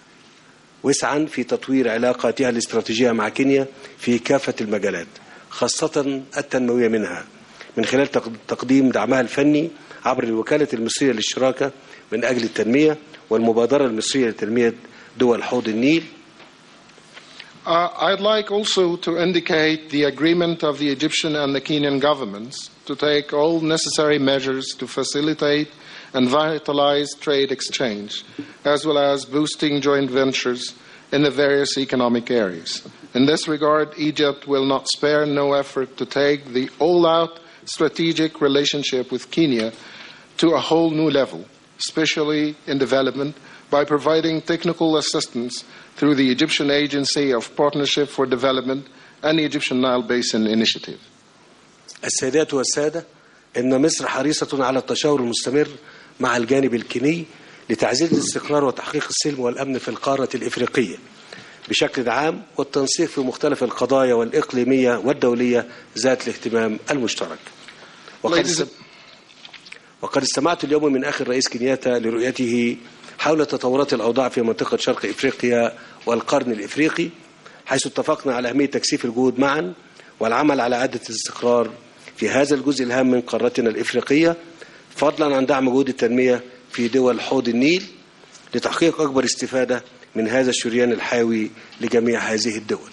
وسعا في تطوير علاقاتها الاستراتيجية مع كينيا في كافة المجالات خاصة التنموية منها من خلال تقديم دعمها الفني عبر الوكالة المصرية للشراكة من أجل التنمية والمبادرة المصرية لتنمية دول حوض النيل Uh, I'd like also to indicate the agreement of the Egyptian and the Kenyan governments to take all necessary measures to facilitate and vitalize trade exchange, as well as boosting joint ventures in the various economic areas. In this regard, Egypt will not spare no effort to take the all out strategic relationship with Kenya to a whole new level, especially in development, by providing technical assistance through the Egyptian Agency of Partnership for Development and the Egyptian Nile Basin Initiative. السيدات والسادة إن مصر حريصة على التشاور المستمر مع الجانب الكيني لتعزيز الاستقرار وتحقيق السلم والأمن في القارة الإفريقية بشكل عام والتنسيق في مختلف القضايا والإقليمية والدولية ذات الاهتمام المشترك وقد, Ladies- وقد استمعت اليوم من أخي الرئيس كنياتا لرؤيته حول تطورات الأوضاع في منطقة شرق إفريقيا والقرن الإفريقي حيث اتفقنا على أهمية تكثيف الجهود معا والعمل على إعادة الاستقرار في هذا الجزء الهام من قارتنا الإفريقية فضلا عن دعم جهود التنمية في دول حوض النيل لتحقيق أكبر استفادة من هذا الشريان الحيوي لجميع هذه الدول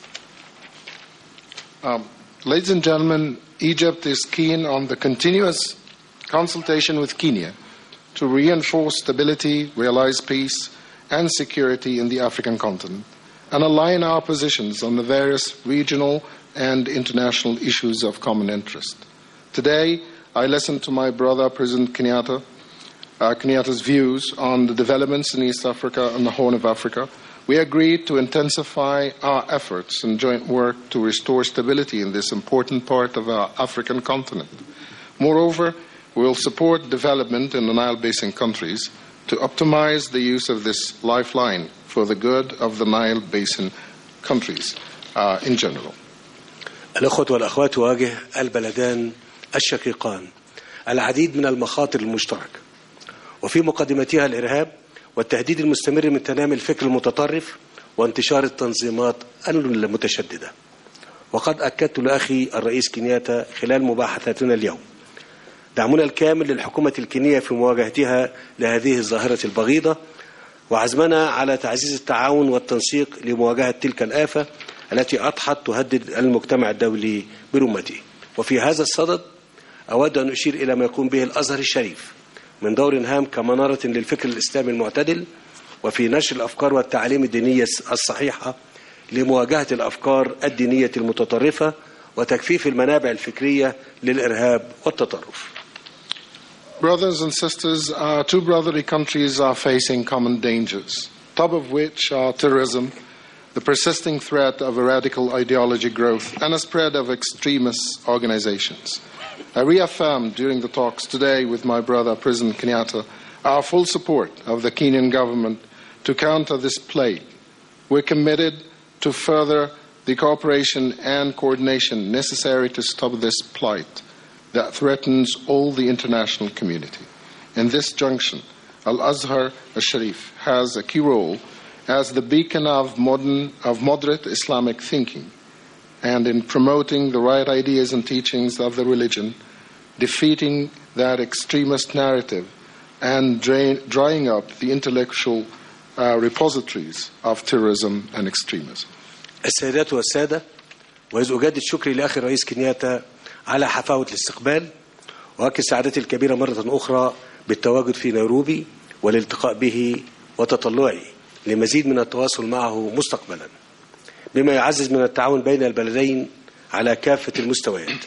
Um, ladies and gentlemen, Egypt is keen on the continuous consultation with Kenya to reinforce stability, realize peace and security in the African continent, and align our positions on the various regional and international issues of common interest. Today, I listened to my brother, President Kenyatta, uh, Kenyatta's views on the developments in East Africa and the Horn of Africa. We agreed to intensify our efforts and joint work to restore stability in this important part of our African continent. Moreover, we will support development in the Nile Basin countries to optimize the use of this lifeline for the good of the Nile Basin countries uh, in general. الأخوة والأخوات تواجه البلدان الشقيقان العديد من المخاطر المشتركة وفي مقدمتها الإرهاب والتهديد المستمر من تنامي الفكر المتطرف وانتشار التنظيمات المتشددة وقد أكدت لأخي الرئيس كينياتا خلال مباحثاتنا اليوم دعمنا الكامل للحكومة الكينية في مواجهتها لهذه الظاهرة البغيضة وعزمنا على تعزيز التعاون والتنسيق لمواجهة تلك الآفة التي أضحت تهدد المجتمع الدولي برمته وفي هذا الصدد أود أن أشير إلى ما يقوم به الأزهر الشريف من دور هام كمنارة للفكر الإسلامي المعتدل وفي نشر الأفكار والتعاليم الدينية الصحيحة لمواجهة الأفكار الدينية المتطرفة وتكفيف المنابع الفكرية للإرهاب والتطرف Brothers and sisters, our two brotherly countries are facing common dangers, top of which are terrorism, the persisting threat of a radical ideology growth, and a spread of extremist organizations. I reaffirmed during the talks today with my brother President Kenyatta our full support of the Kenyan government to counter this plague. We're committed to further the cooperation and coordination necessary to stop this plight that threatens all the international community. In this junction, Al Azhar al Sharif has a key role as the beacon of, modern, of moderate Islamic thinking and in promoting the right ideas and teachings of the religion, defeating that extremist narrative, and drain, drying up the intellectual uh, repositories of terrorism and extremism. السيدات والسادة وإذ أجدد شكري لأخي الرئيس كينياتا على حفاوة الاستقبال وأكد سعادتي الكبيرة مرة أخرى بالتواجد في نيروبي والالتقاء به وتطلعي لمزيد من التواصل معه مستقبلا بما يعزز من التعاون بين البلدين على كافة المستويات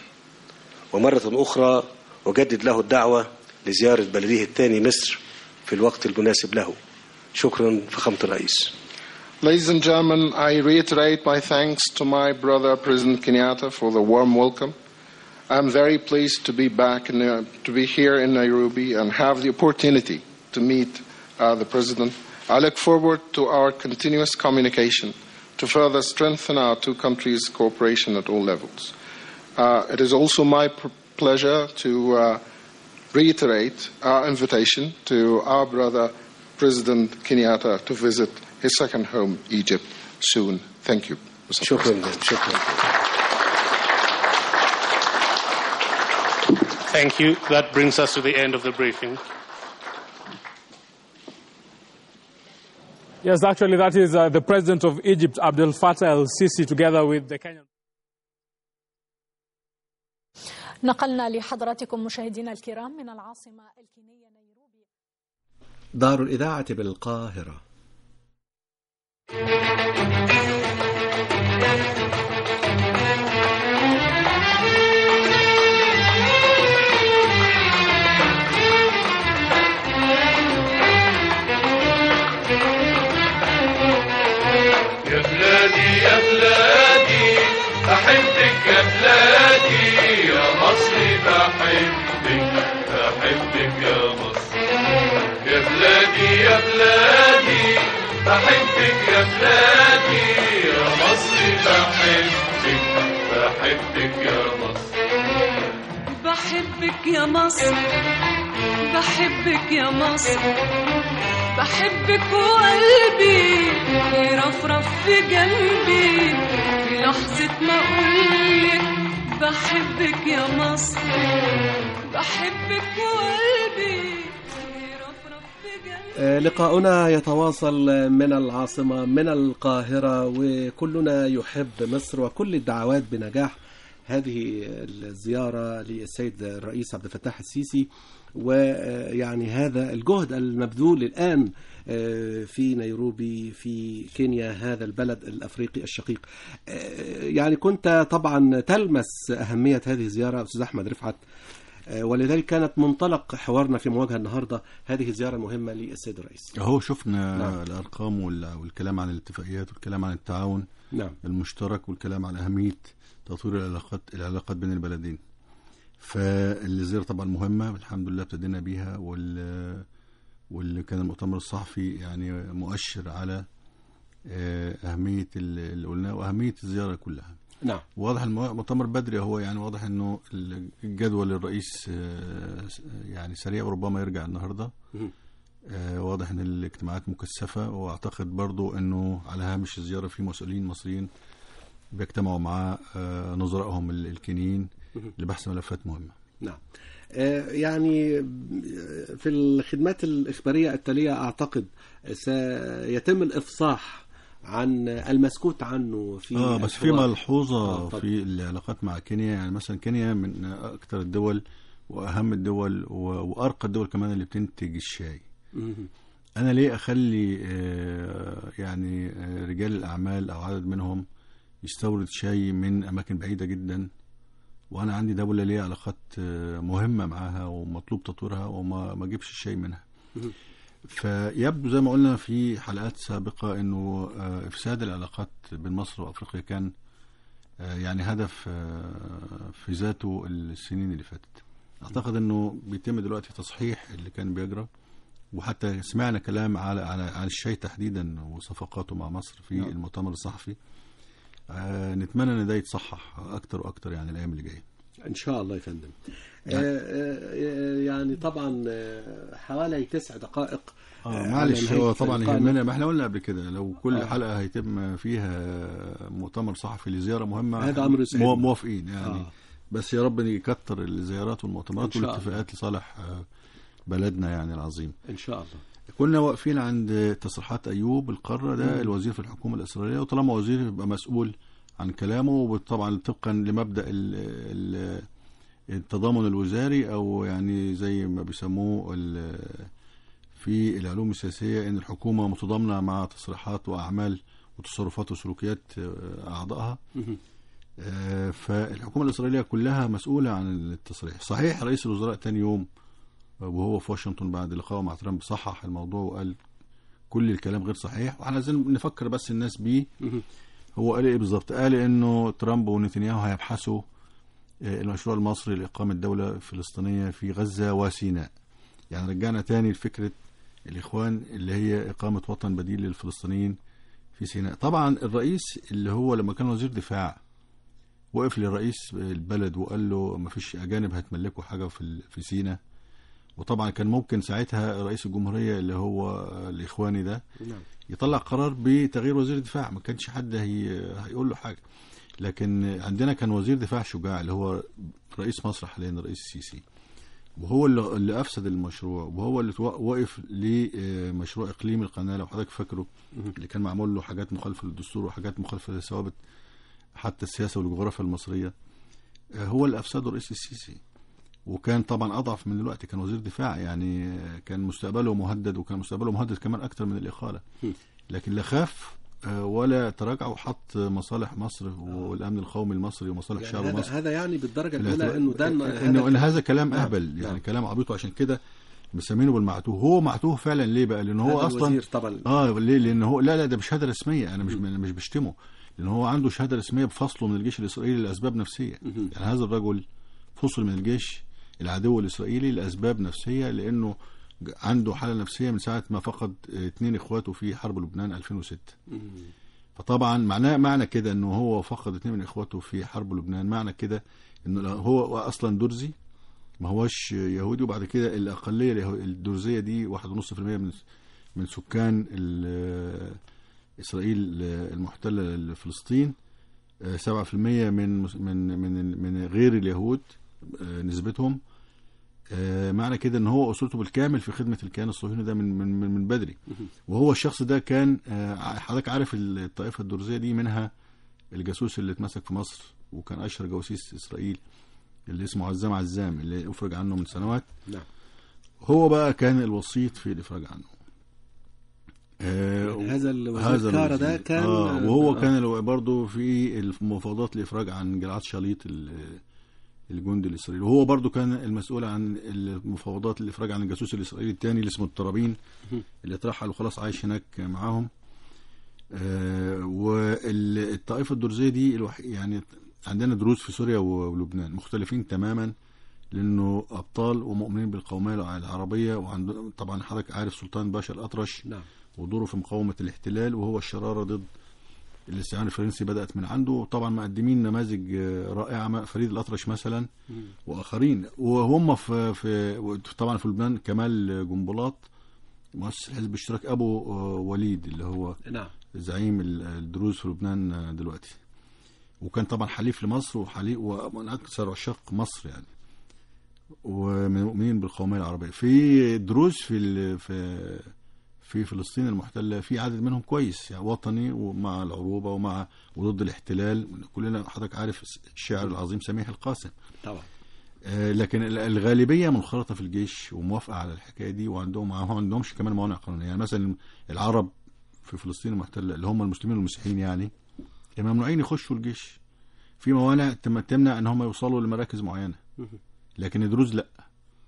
ومرة أخرى أجدد له الدعوة لزيارة بلده الثاني مصر في الوقت المناسب له شكرا فخامة الرئيس Ladies and gentlemen, I reiterate my thanks to my brother President Kenyatta for the warm welcome. I'm very pleased to be back in, uh, to be here in Nairobi and have the opportunity to meet uh, the president. I look forward to our continuous communication to further strengthen our two countries' cooperation at all levels. Uh, it is also my pr- pleasure to uh, reiterate our invitation to our brother President Kenyatta to visit his second home, Egypt, soon. Thank you. Mr. شكرا شكرا Thank you. That brings us to the end of the briefing. Yes, actually, that is uh, the president of Egypt, Abdel Fattah el Sisi, together with the Kenyan. نقلنا لحضراتكم مشاهدينا الكرام من العاصمة الكينية نيروبي دار الإذاعة بالقاهرة يا بلادي يا بلادي أحبك يا بلادي يا مصري بحبك بحبك يا مصر يا بلادي يا بلادي بحبك يا بلادي يا مصري بحبك بحبك يا مصر بحبك يا مصر بحبك يا مصر بحبك وقلبي يرفرف في جنبي في لحظة ما أقولك بحبك يا مصر بحبك وقلبي يرفرف في جنبي آه، لقاؤنا يتواصل من العاصمة من القاهرة وكلنا يحب مصر وكل الدعوات بنجاح هذه الزيارة للسيد الرئيس عبد الفتاح السيسي ويعني هذا الجهد المبذول الآن آه، في نيروبي في كينيا هذا البلد الأفريقي الشقيق آه، يعني كنت طبعا تلمس أهمية هذه الزيارة أستاذ أحمد رفعت آه، ولذلك كانت منطلق حوارنا في مواجهة النهاردة هذه الزيارة المهمة للسيد الرئيس اهو شفنا نعم. الارقام وال- والكلام عن الاتفاقيات والكلام عن التعاون نعم المشترك والكلام عن اهميه تطوير العلاقات العلاقات بين البلدين فالزياره طبعا مهمه الحمد لله ابتدينا بيها وال واللي كان المؤتمر الصحفي يعني مؤشر على آه، اهميه ال- اللي قلناه واهميه الزياره كلها نعم واضح المؤتمر بدري هو يعني واضح انه الجدول الرئيس آه، يعني سريع وربما يرجع النهارده مهم. آه، واضح ان الاجتماعات مكثفه واعتقد برضو انه على هامش الزياره في مسؤولين مصريين بيجتمعوا مع آه، نظرائهم ال- الكينيين مهم. لبحث ملفات مهمه نعم آه، يعني في الخدمات الإخبارية التالية أعتقد سيتم الإفصاح عن المسكوت عنه في اه بس في الحوار. ملحوظه آه، طبعا. في العلاقات مع كينيا يعني مثلا كينيا من اكثر الدول واهم الدول و- وارقى الدول كمان اللي بتنتج الشاي مهم. انا ليه اخلي آه، يعني آه، رجال الاعمال او عدد منهم يستورد شاي من اماكن بعيده جدا وانا عندي دوله ليها علاقات آه، مهمه معاها ومطلوب تطويرها وما ما اجيبش الشاي منها مهم. فيبدو زي ما قلنا في حلقات سابقه انه آه، افساد العلاقات بين مصر وافريقيا كان آه، يعني هدف آه، في ذاته السنين اللي فاتت اعتقد انه بيتم دلوقتي تصحيح اللي كان بيجرى وحتى سمعنا كلام على على عن الشاي تحديدا وصفقاته مع مصر في نعم. المؤتمر الصحفي آه نتمنى ان ده يتصحح اكتر واكتر يعني الايام اللي جايه إن شاء الله يا فندم آه، آه، يعني طبعا آه، حوالي تسع دقائق اه آه، معلش على هو نهاية طبعا لقائنا. يهمنا ما احنا قلنا قبل كده لو كل آه. حلقه هيتم فيها مؤتمر صحفي لزياره مهمه هذا أمر يسعدنا. مو- موافقين يعني آه. آه. بس يا رب يكتر الزيارات إن والمؤتمرات شاء الله. والاتفاقات لصالح آه، بلدنا يعني العظيم إن شاء الله كنا واقفين عند تصريحات ايوب القاره ده مم. الوزير في الحكومه الاسرائيليه وطالما وزير يبقى مسؤول عن كلامه وطبعا طبقا لمبدا ال ال التضامن الوزاري او يعني زي ما بيسموه ال- في العلوم السياسيه ان الحكومه متضامنه مع تصريحات واعمال وتصرفات وسلوكيات آه، اعضائها مهم. آه، فالحكومه الاسرائيليه كلها مسؤوله عن التصريح صحيح رئيس الوزراء تاني يوم وهو في واشنطن بعد لقائه مع ترامب صحح الموضوع وقال كل الكلام غير صحيح واحنا عايزين نفكر بس الناس بيه مهم. هو قال ايه بالظبط قال انه ترامب ونتنياهو هيبحثوا آه، المشروع المصري لاقامه دوله فلسطينيه في غزه وسيناء يعني رجعنا تاني لفكره الاخوان اللي هي اقامه وطن بديل للفلسطينيين في سيناء طبعا الرئيس اللي هو لما كان وزير دفاع وقف لرئيس البلد وقال له ما فيش اجانب هتملكوا حاجه في ال- في سيناء وطبعا كان ممكن ساعتها رئيس الجمهوريه اللي هو الاخواني ده نعم يطلع قرار بتغيير وزير الدفاع ما كانش حد هي هيقول له حاجه لكن عندنا كان وزير دفاع شجاع اللي هو رئيس مصر حاليا الرئيس السيسي وهو اللي, اللي افسد المشروع وهو اللي تو- وقف لمشروع اقليم القناه لو حضرتك فاكره اللي كان معمول له حاجات مخالفه للدستور وحاجات مخالفه للثوابت حتى السياسه والجغرافيا المصريه آه، هو اللي افسده الرئيس السيسي وكان طبعا اضعف من دلوقتي كان وزير دفاع يعني آه، كان مستقبله مهدد وكان مستقبله مهدد كمان اكتر من الاقاله لكن لا خاف آه، ولا تراجع وحط مصالح مصر والامن القومي المصري ومصالح يعني شعب هذا, مصر هذا يعني بالدرجة في الأولى الاعتبار- إنه ده انه ان هذا كلام نعم، اهبل نعم. يعني كلام عبيط وعشان كده مسمينه بالمعتوه هو معتوه فعلا ليه بقى لان هو هذا اصلا الوزير طبعا اه ليه لان هو لا لا ده بشهاده رسميه انا مش مش بشتمه لان هو عنده شهاده رسميه بفصله من الجيش الاسرائيلي لاسباب نفسيه مهم. يعني هذا الرجل فصل من الجيش العدو الاسرائيلي لاسباب نفسيه لانه ج- عنده حاله نفسيه من ساعه ما فقد آه، اتنين اخواته في حرب لبنان 2006 مهم. فطبعا معناه معنى كده انه هو فقد اثنين من اخواته في حرب لبنان معنى كده انه لا- هو اصلا درزي ما هوش يهودي وبعد كده الاقليه اليهو- الدرزيه دي 1.5% من من سكان ال- اسرائيل المحتله لفلسطين آه، 7% من مس- من من من غير اليهود آه، نسبتهم آه، معنى كده ان هو اسرته بالكامل في خدمه الكيان الصهيوني ده من من من- من بدري وهو الشخص ده كان آه، حضرتك عارف الطائفه الدرزيه دي منها الجاسوس اللي اتمسك في مصر وكان اشهر جواسيس اسرائيل اللي اسمه عزام عزام اللي افرج عنه من سنوات نعم هو بقى كان الوسيط في الافراج عنه آه، يعني هذا الوزير كارا ده الوزير. كان- آه وهو آه. كان الو- برضه في المفاوضات الافراج عن جلعاد شاليط ال- الجندي الاسرائيلي وهو برضه كان المسؤول عن المفاوضات الافراج عن الجاسوس الاسرائيلي الثاني اللي اسمه الترابين اللي اترحل وخلاص عايش هناك معاهم آه والطائفه الدرزيه دي الوح... يعني عندنا دروز في سوريا و- ولبنان مختلفين تماما لانه ابطال ومؤمنين بالقوميه العربيه وعنده طبعا حضرتك عارف سلطان باشا الاطرش نعم ودوره في مقاومه الاحتلال وهو الشراره ضد الاستعمار الفرنسي بدات من عنده طبعا مقدمين نماذج آه، رائعه ما- فريد الاطرش مثلا واخرين وهم في في طبعا في لبنان كمال جنبلاط مؤسس حزب الاشتراك ابو آه، وليد اللي هو نعم زعيم ال- الدروز في لبنان آه، دلوقتي وكان طبعا حليف لمصر وحليف ومن اكثر عشاق مصر يعني ومن المؤمنين بالقوميه العربيه في دروز في ال- في في فلسطين المحتله في عدد منهم كويس يعني وطني ومع العروبه ومع وضد الاحتلال كلنا حضرتك عارف الشاعر العظيم سميح القاسم طبعا آه، لكن ال- الغالبيه منخرطه في الجيش وموافقه على الحكايه دي وعندهم ما عندهمش كمان موانع قانونيه يعني مثلا العرب في فلسطين المحتله اللي هم المسلمين والمسيحيين يعني ممنوعين يخشوا الجيش في موانع تم- تمنع ان هم يوصلوا لمراكز معينه لكن الدروز لا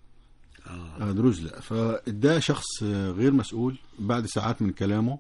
آه. دروز لا فده شخص آه، غير مسؤول بعد ساعات من كلامه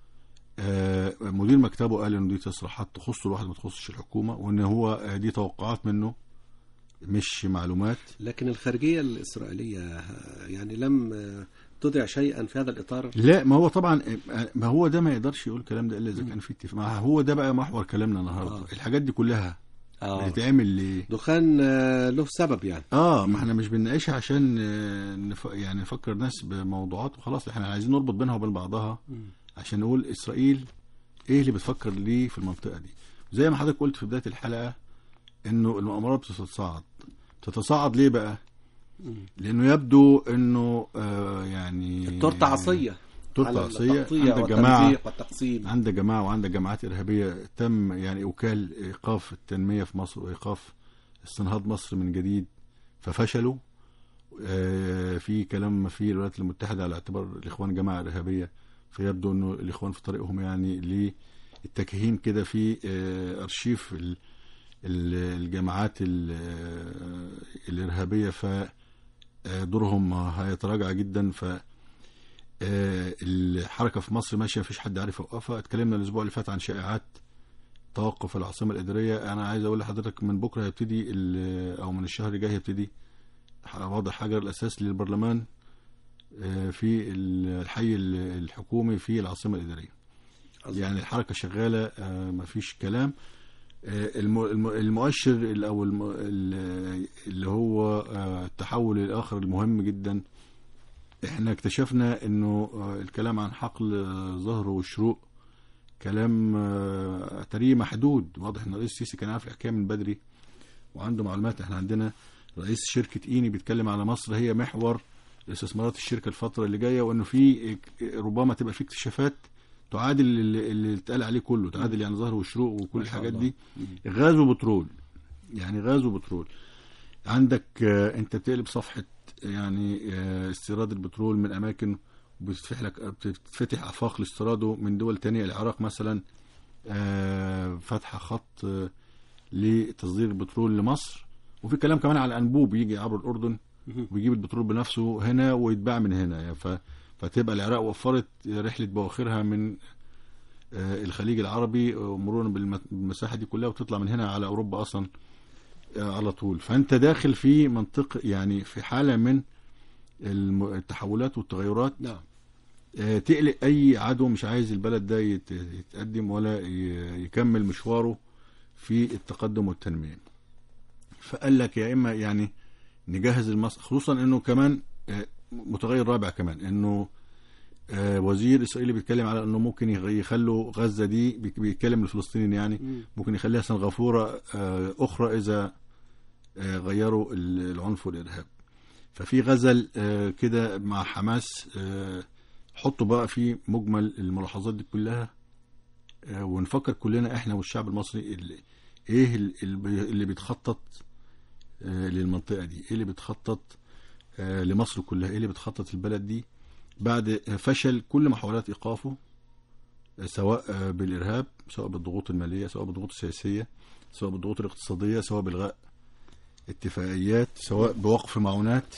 آه، مدير مكتبه قال ان دي تصريحات تخص الواحد ما تخصش الحكومه وان هو آه، دي توقعات منه مش معلومات لكن الخارجية الإسرائيلية آه، يعني لم آه، تدع شيئا في هذا الإطار لا ما هو طبعا ما هو ده ما يقدرش يقول الكلام ده الا اذا كان في اتفاق ما هو ده بقى محور كلامنا النهارده آه. الحاجات دي كلها آه. بتتعمل ليه دخان آه، له سبب يعني اه ما احنا مش بنناقشها عشان آه، نف... يعني نفكر ناس بموضوعات وخلاص احنا عايزين نربط بينها وبين بعضها عشان نقول اسرائيل ايه اللي بتفكر ليه في المنطقه دي زي ما حضرتك قلت في بدايه الحلقه انه المؤامرات بتتصاعد تتصاعد ليه بقى لانه يبدو انه آه يعني التورتة عصية تورته على عصيه التغطية عند جماعه والتمزيق والتقسيم عند جماعه وعند جماعات ارهابيه تم يعني اوكال ايقاف التنميه في مصر وايقاف استنهاض مصر من جديد ففشلوا آه، في كلام في الولايات المتحده على اعتبار الاخوان جماعه ارهابيه فيبدو انه الاخوان في طريقهم يعني للتكهين كده في آه، ارشيف ال- ال- الجماعات ال- آه، الارهابيه ف آه، دورهم هيتراجع جدا ف آه، الحركه في مصر ماشيه مفيش حد عارف يوقفها اتكلمنا الاسبوع اللي فات عن شائعات توقف العاصمه الاداريه انا عايز اقول لحضرتك من بكره هيبتدي ال- او من الشهر الجاي هيبتدي وضع حجر الاساس للبرلمان آه، في ال- الحي ال- الحكومي في العاصمه الاداريه يعني الحركه شغاله آه، مفيش كلام آه، الم- الم- المؤشر ال- او الم- ال- اللي هو آه، التحول الاخر المهم جدا احنا اكتشفنا انه آه، الكلام عن حقل آه، ظهر والشروق كلام آه، اتاريه محدود واضح ان الرئيس السيسي كان عارف الحكايه من بدري وعنده معلومات احنا عندنا رئيس شركه ايني بيتكلم على مصر هي محور استثمارات الشركه الفتره اللي جايه وانه في ربما تبقى في اكتشافات تعادل اللي اللي اتقال عليه كله تعادل يعني ظهر وشروق وكل ما شاء الحاجات الله. دي غاز وبترول يعني غاز وبترول عندك آه، انت بتقلب صفحه يعني آه، استيراد البترول من اماكن وبتفتح لك بتفتح افاق لاستيراده من دول تانية العراق مثلا آه، فاتحه خط آه، لتصدير البترول لمصر وفي كلام كمان على انبوب يجي عبر الاردن ويجيب البترول بنفسه هنا ويتباع من هنا يعني ف فتبقى العراق وفرت رحله بواخرها من آه، الخليج العربي آه، مرورا بالم- بالمساحه دي كلها وتطلع من هنا على اوروبا اصلا آه، على طول فانت داخل في منطقه يعني في حاله من الم- التحولات والتغيرات نعم آه، تقلق اي عدو مش عايز البلد ده يت- يتقدم ولا ي- يكمل مشواره في التقدم والتنميه فقال لك يا اما يعني نجهز المصر خصوصا انه كمان آه، متغير رابع كمان انه آه، وزير اسرائيلي بيتكلم على انه ممكن يغ- يخلوا غزه دي بيك- بيتكلم الفلسطينيين يعني ممكن يخليها سنغافوره آه، اخرى اذا آه، غيروا ال- العنف والارهاب ففي غزل آه، كده مع حماس آه، حطوا بقى في مجمل الملاحظات دي كلها آه، ونفكر كلنا احنا والشعب المصري ال- ايه ال- ال- اللي بيتخطط آه، للمنطقه دي ايه اللي بيتخطط آه، لمصر كلها ايه اللي بتخطط البلد دي بعد فشل كل محاولات ايقافه آه، سواء آه، بالارهاب سواء بالضغوط الماليه سواء بالضغوط السياسيه سواء بالضغوط الاقتصاديه سواء بالغاء اتفاقيات سواء بوقف معونات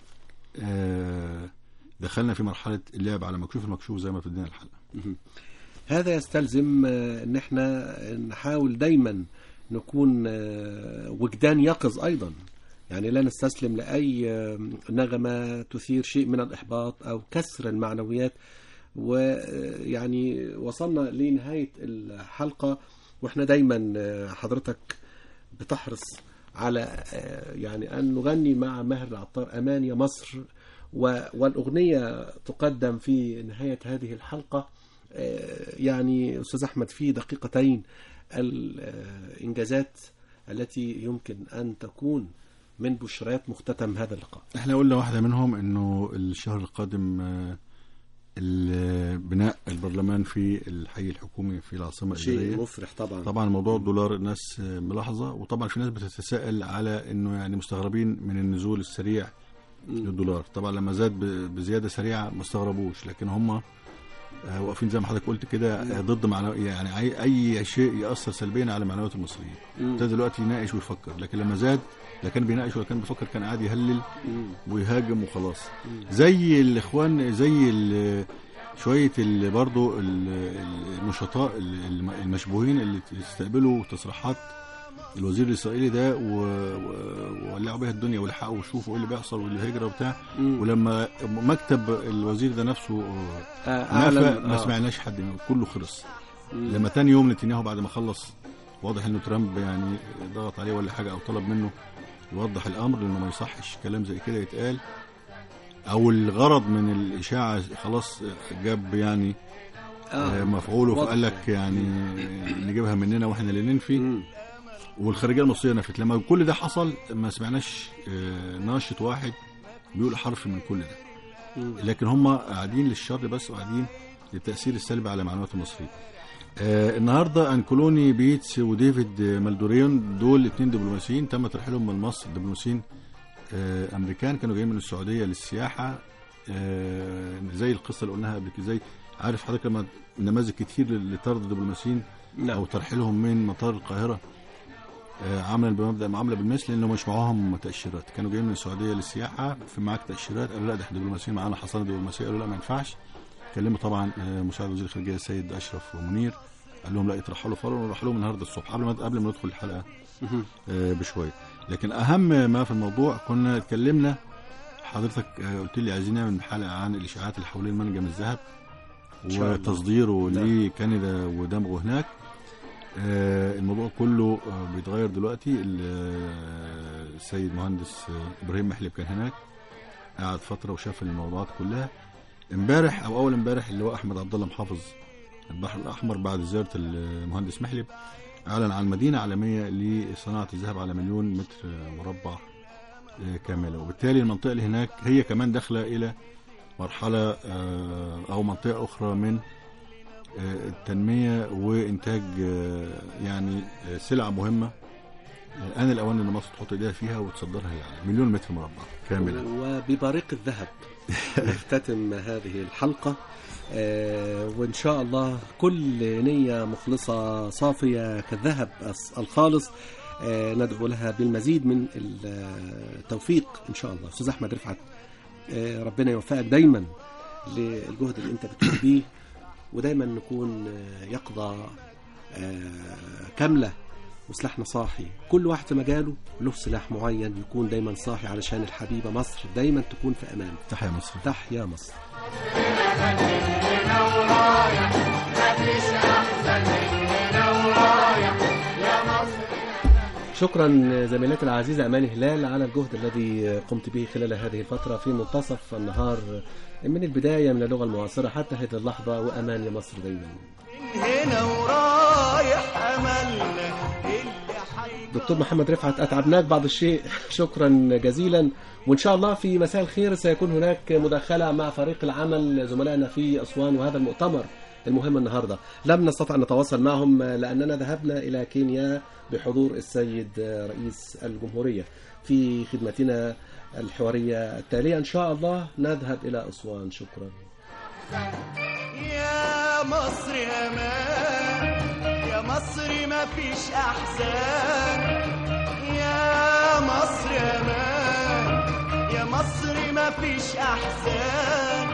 آه، دخلنا في مرحله اللعب على مكشوف المكشوف زي ما ابتدينا الحلقه هذا يستلزم آه، ان احنا نحاول دايما نكون آه، وجدان يقظ ايضا يعني لا نستسلم لاي آه، نغمه تثير شيء من الاحباط او كسر المعنويات ويعني وصلنا لنهاية الحلقة واحنا دايما آه، حضرتك بتحرص على آه، يعني أن نغني مع ماهر العطار أمان يا مصر و- والأغنية تقدم في نهاية هذه الحلقة آه، يعني أستاذ أحمد في دقيقتين الإنجازات التي يمكن أن تكون من بشريات مختتم هذا اللقاء احنا قلنا واحدة منهم انه الشهر القادم آه، ال- بناء البرلمان في الحي الحكومي في العاصمة شيء الإدارية مفرح طبعا طبعا موضوع الدولار الناس آه، ملاحظة وطبعا في ناس بتتساءل على انه يعني مستغربين من النزول السريع للدولار طبعا لما زاد ب- بزيادة سريعة ما استغربوش لكن هم آه، واقفين زي ما حضرتك قلت كده آه، ضد معنو... يعني اي اي شيء ياثر سلبيا على معنويات المصريين مم. ابتدى دلوقتي يناقش ويفكر لكن لما زاد لا كان بيناقش ولا كان بيفكر كان قاعد يهلل ويهاجم وخلاص زي الاخوان زي ال- شويه ال- برضو ال- النشطاء ال- المشبوهين اللي استقبلوا تصريحات الوزير الاسرائيلي ده و- و- وولعوا بيها الدنيا والحقوا وشوفوا ايه اللي بيحصل والهجره وبتاع مم. ولما مكتب الوزير ده نفسه آه، نفى أعلن- ما آه. سمعناش حد منه كله خلص مم. لما تاني يوم نتنياهو بعد ما خلص واضح انه ترامب يعني ضغط عليه ولا حاجه او طلب منه يوضح الامر لانه ما يصحش كلام زي كده يتقال او الغرض من الاشاعه خلاص جاب يعني آه. آه، مفعوله واضح. فقال لك يعني نجيبها مننا واحنا اللي ننفي والخارجيه المصريه نفت لما كل ده حصل ما سمعناش آه، ناشط واحد بيقول حرف من كل ده لكن هم قاعدين للشر بس وقاعدين للتاثير السلبي على معنويات المصريين آه النهارده انكولوني بيتس وديفيد مالدوريون دول اثنين دبلوماسيين تم ترحيلهم من مصر دبلوماسيين آه امريكان كانوا جايين من السعوديه للسياحه آه زي القصه اللي قلناها قبل كده زي عارف حضرتك لما نماذج كتير لطرد الدبلوماسيين نعم. او ترحيلهم من مطار القاهره آه، عملا بمبدا معامله بالمثل لانه مش معاهم تاشيرات كانوا جايين من السعوديه للسياحه في معاك تاشيرات قالوا لا ده احنا دبلوماسيين معانا حصانه دبلوماسيه قالوا لا ما ينفعش كلموا طبعا آه، مساعد وزير الخارجيه السيد اشرف ومنير قال لهم لا يترحلوا فورا ورحلوهم النهارده الصبح قبل ما قبل ما ندخل الحلقه آه، بشويه لكن اهم ما في الموضوع كنا اتكلمنا حضرتك آه، قلت لي عايزين نعمل حلقه عن الاشاعات اللي حوالين منجم الذهب إن شاء الله. وتصديره لكندا ودمغه هناك آه، الموضوع كله آه، بيتغير دلوقتي ال- آه، السيد مهندس آه، ابراهيم محلب كان هناك قعد فتره وشاف الموضوعات كلها امبارح او اول امبارح اللي هو احمد عبد الله محافظ البحر الاحمر بعد زياره المهندس محلب اعلن عن مدينه عالميه لصناعه الذهب على مليون متر مربع آه، كامله وبالتالي المنطقه اللي هناك هي كمان داخله الى مرحله آه، او منطقه اخرى من آه، التنميه وانتاج آه، يعني آه، سلع مهمه آه، ان الاوان ان مصر تحط ايديها فيها وتصدرها للعالم مليون متر مربع كاملا وببريق الذهب نختتم هذه الحلقة آه، وإن شاء الله كل نية مخلصة صافية كالذهب الص- الخالص آه، ندعو لها بالمزيد من التوفيق إن شاء الله أستاذ أحمد رفعت آه، ربنا يوفقك دايما للجهد اللي أنت بتقوم بيه ودايما نكون آه، يقظة آه، كاملة وسلاحنا صاحي كل واحد في مجاله له سلاح معين يكون دايما صاحي علشان الحبيبة مصر دايما تكون في أمان تحيا مصر تحيا مصر شكرا زميلتي العزيزة أماني هلال على الجهد الذي قمت به خلال هذه الفترة في منتصف النهار من البداية من اللغة المعاصرة حتى هذه اللحظة وأمان يا مصر دايما هنا ورايح املنا دكتور محمد رفعت أتعبناك بعض الشيء شكرا جزيلا وإن شاء الله في مساء الخير سيكون هناك مداخلة مع فريق العمل زملائنا في أسوان وهذا المؤتمر المهم النهاردة لم نستطع أن نتواصل معهم لأننا ذهبنا إلى كينيا بحضور السيد رئيس الجمهورية في خدمتنا الحوارية التالية إن شاء الله نذهب إلى أسوان شكرا يا مصر امان يا مصر ما فيش احزان يا مصر امان يا مصر ما فيش احزان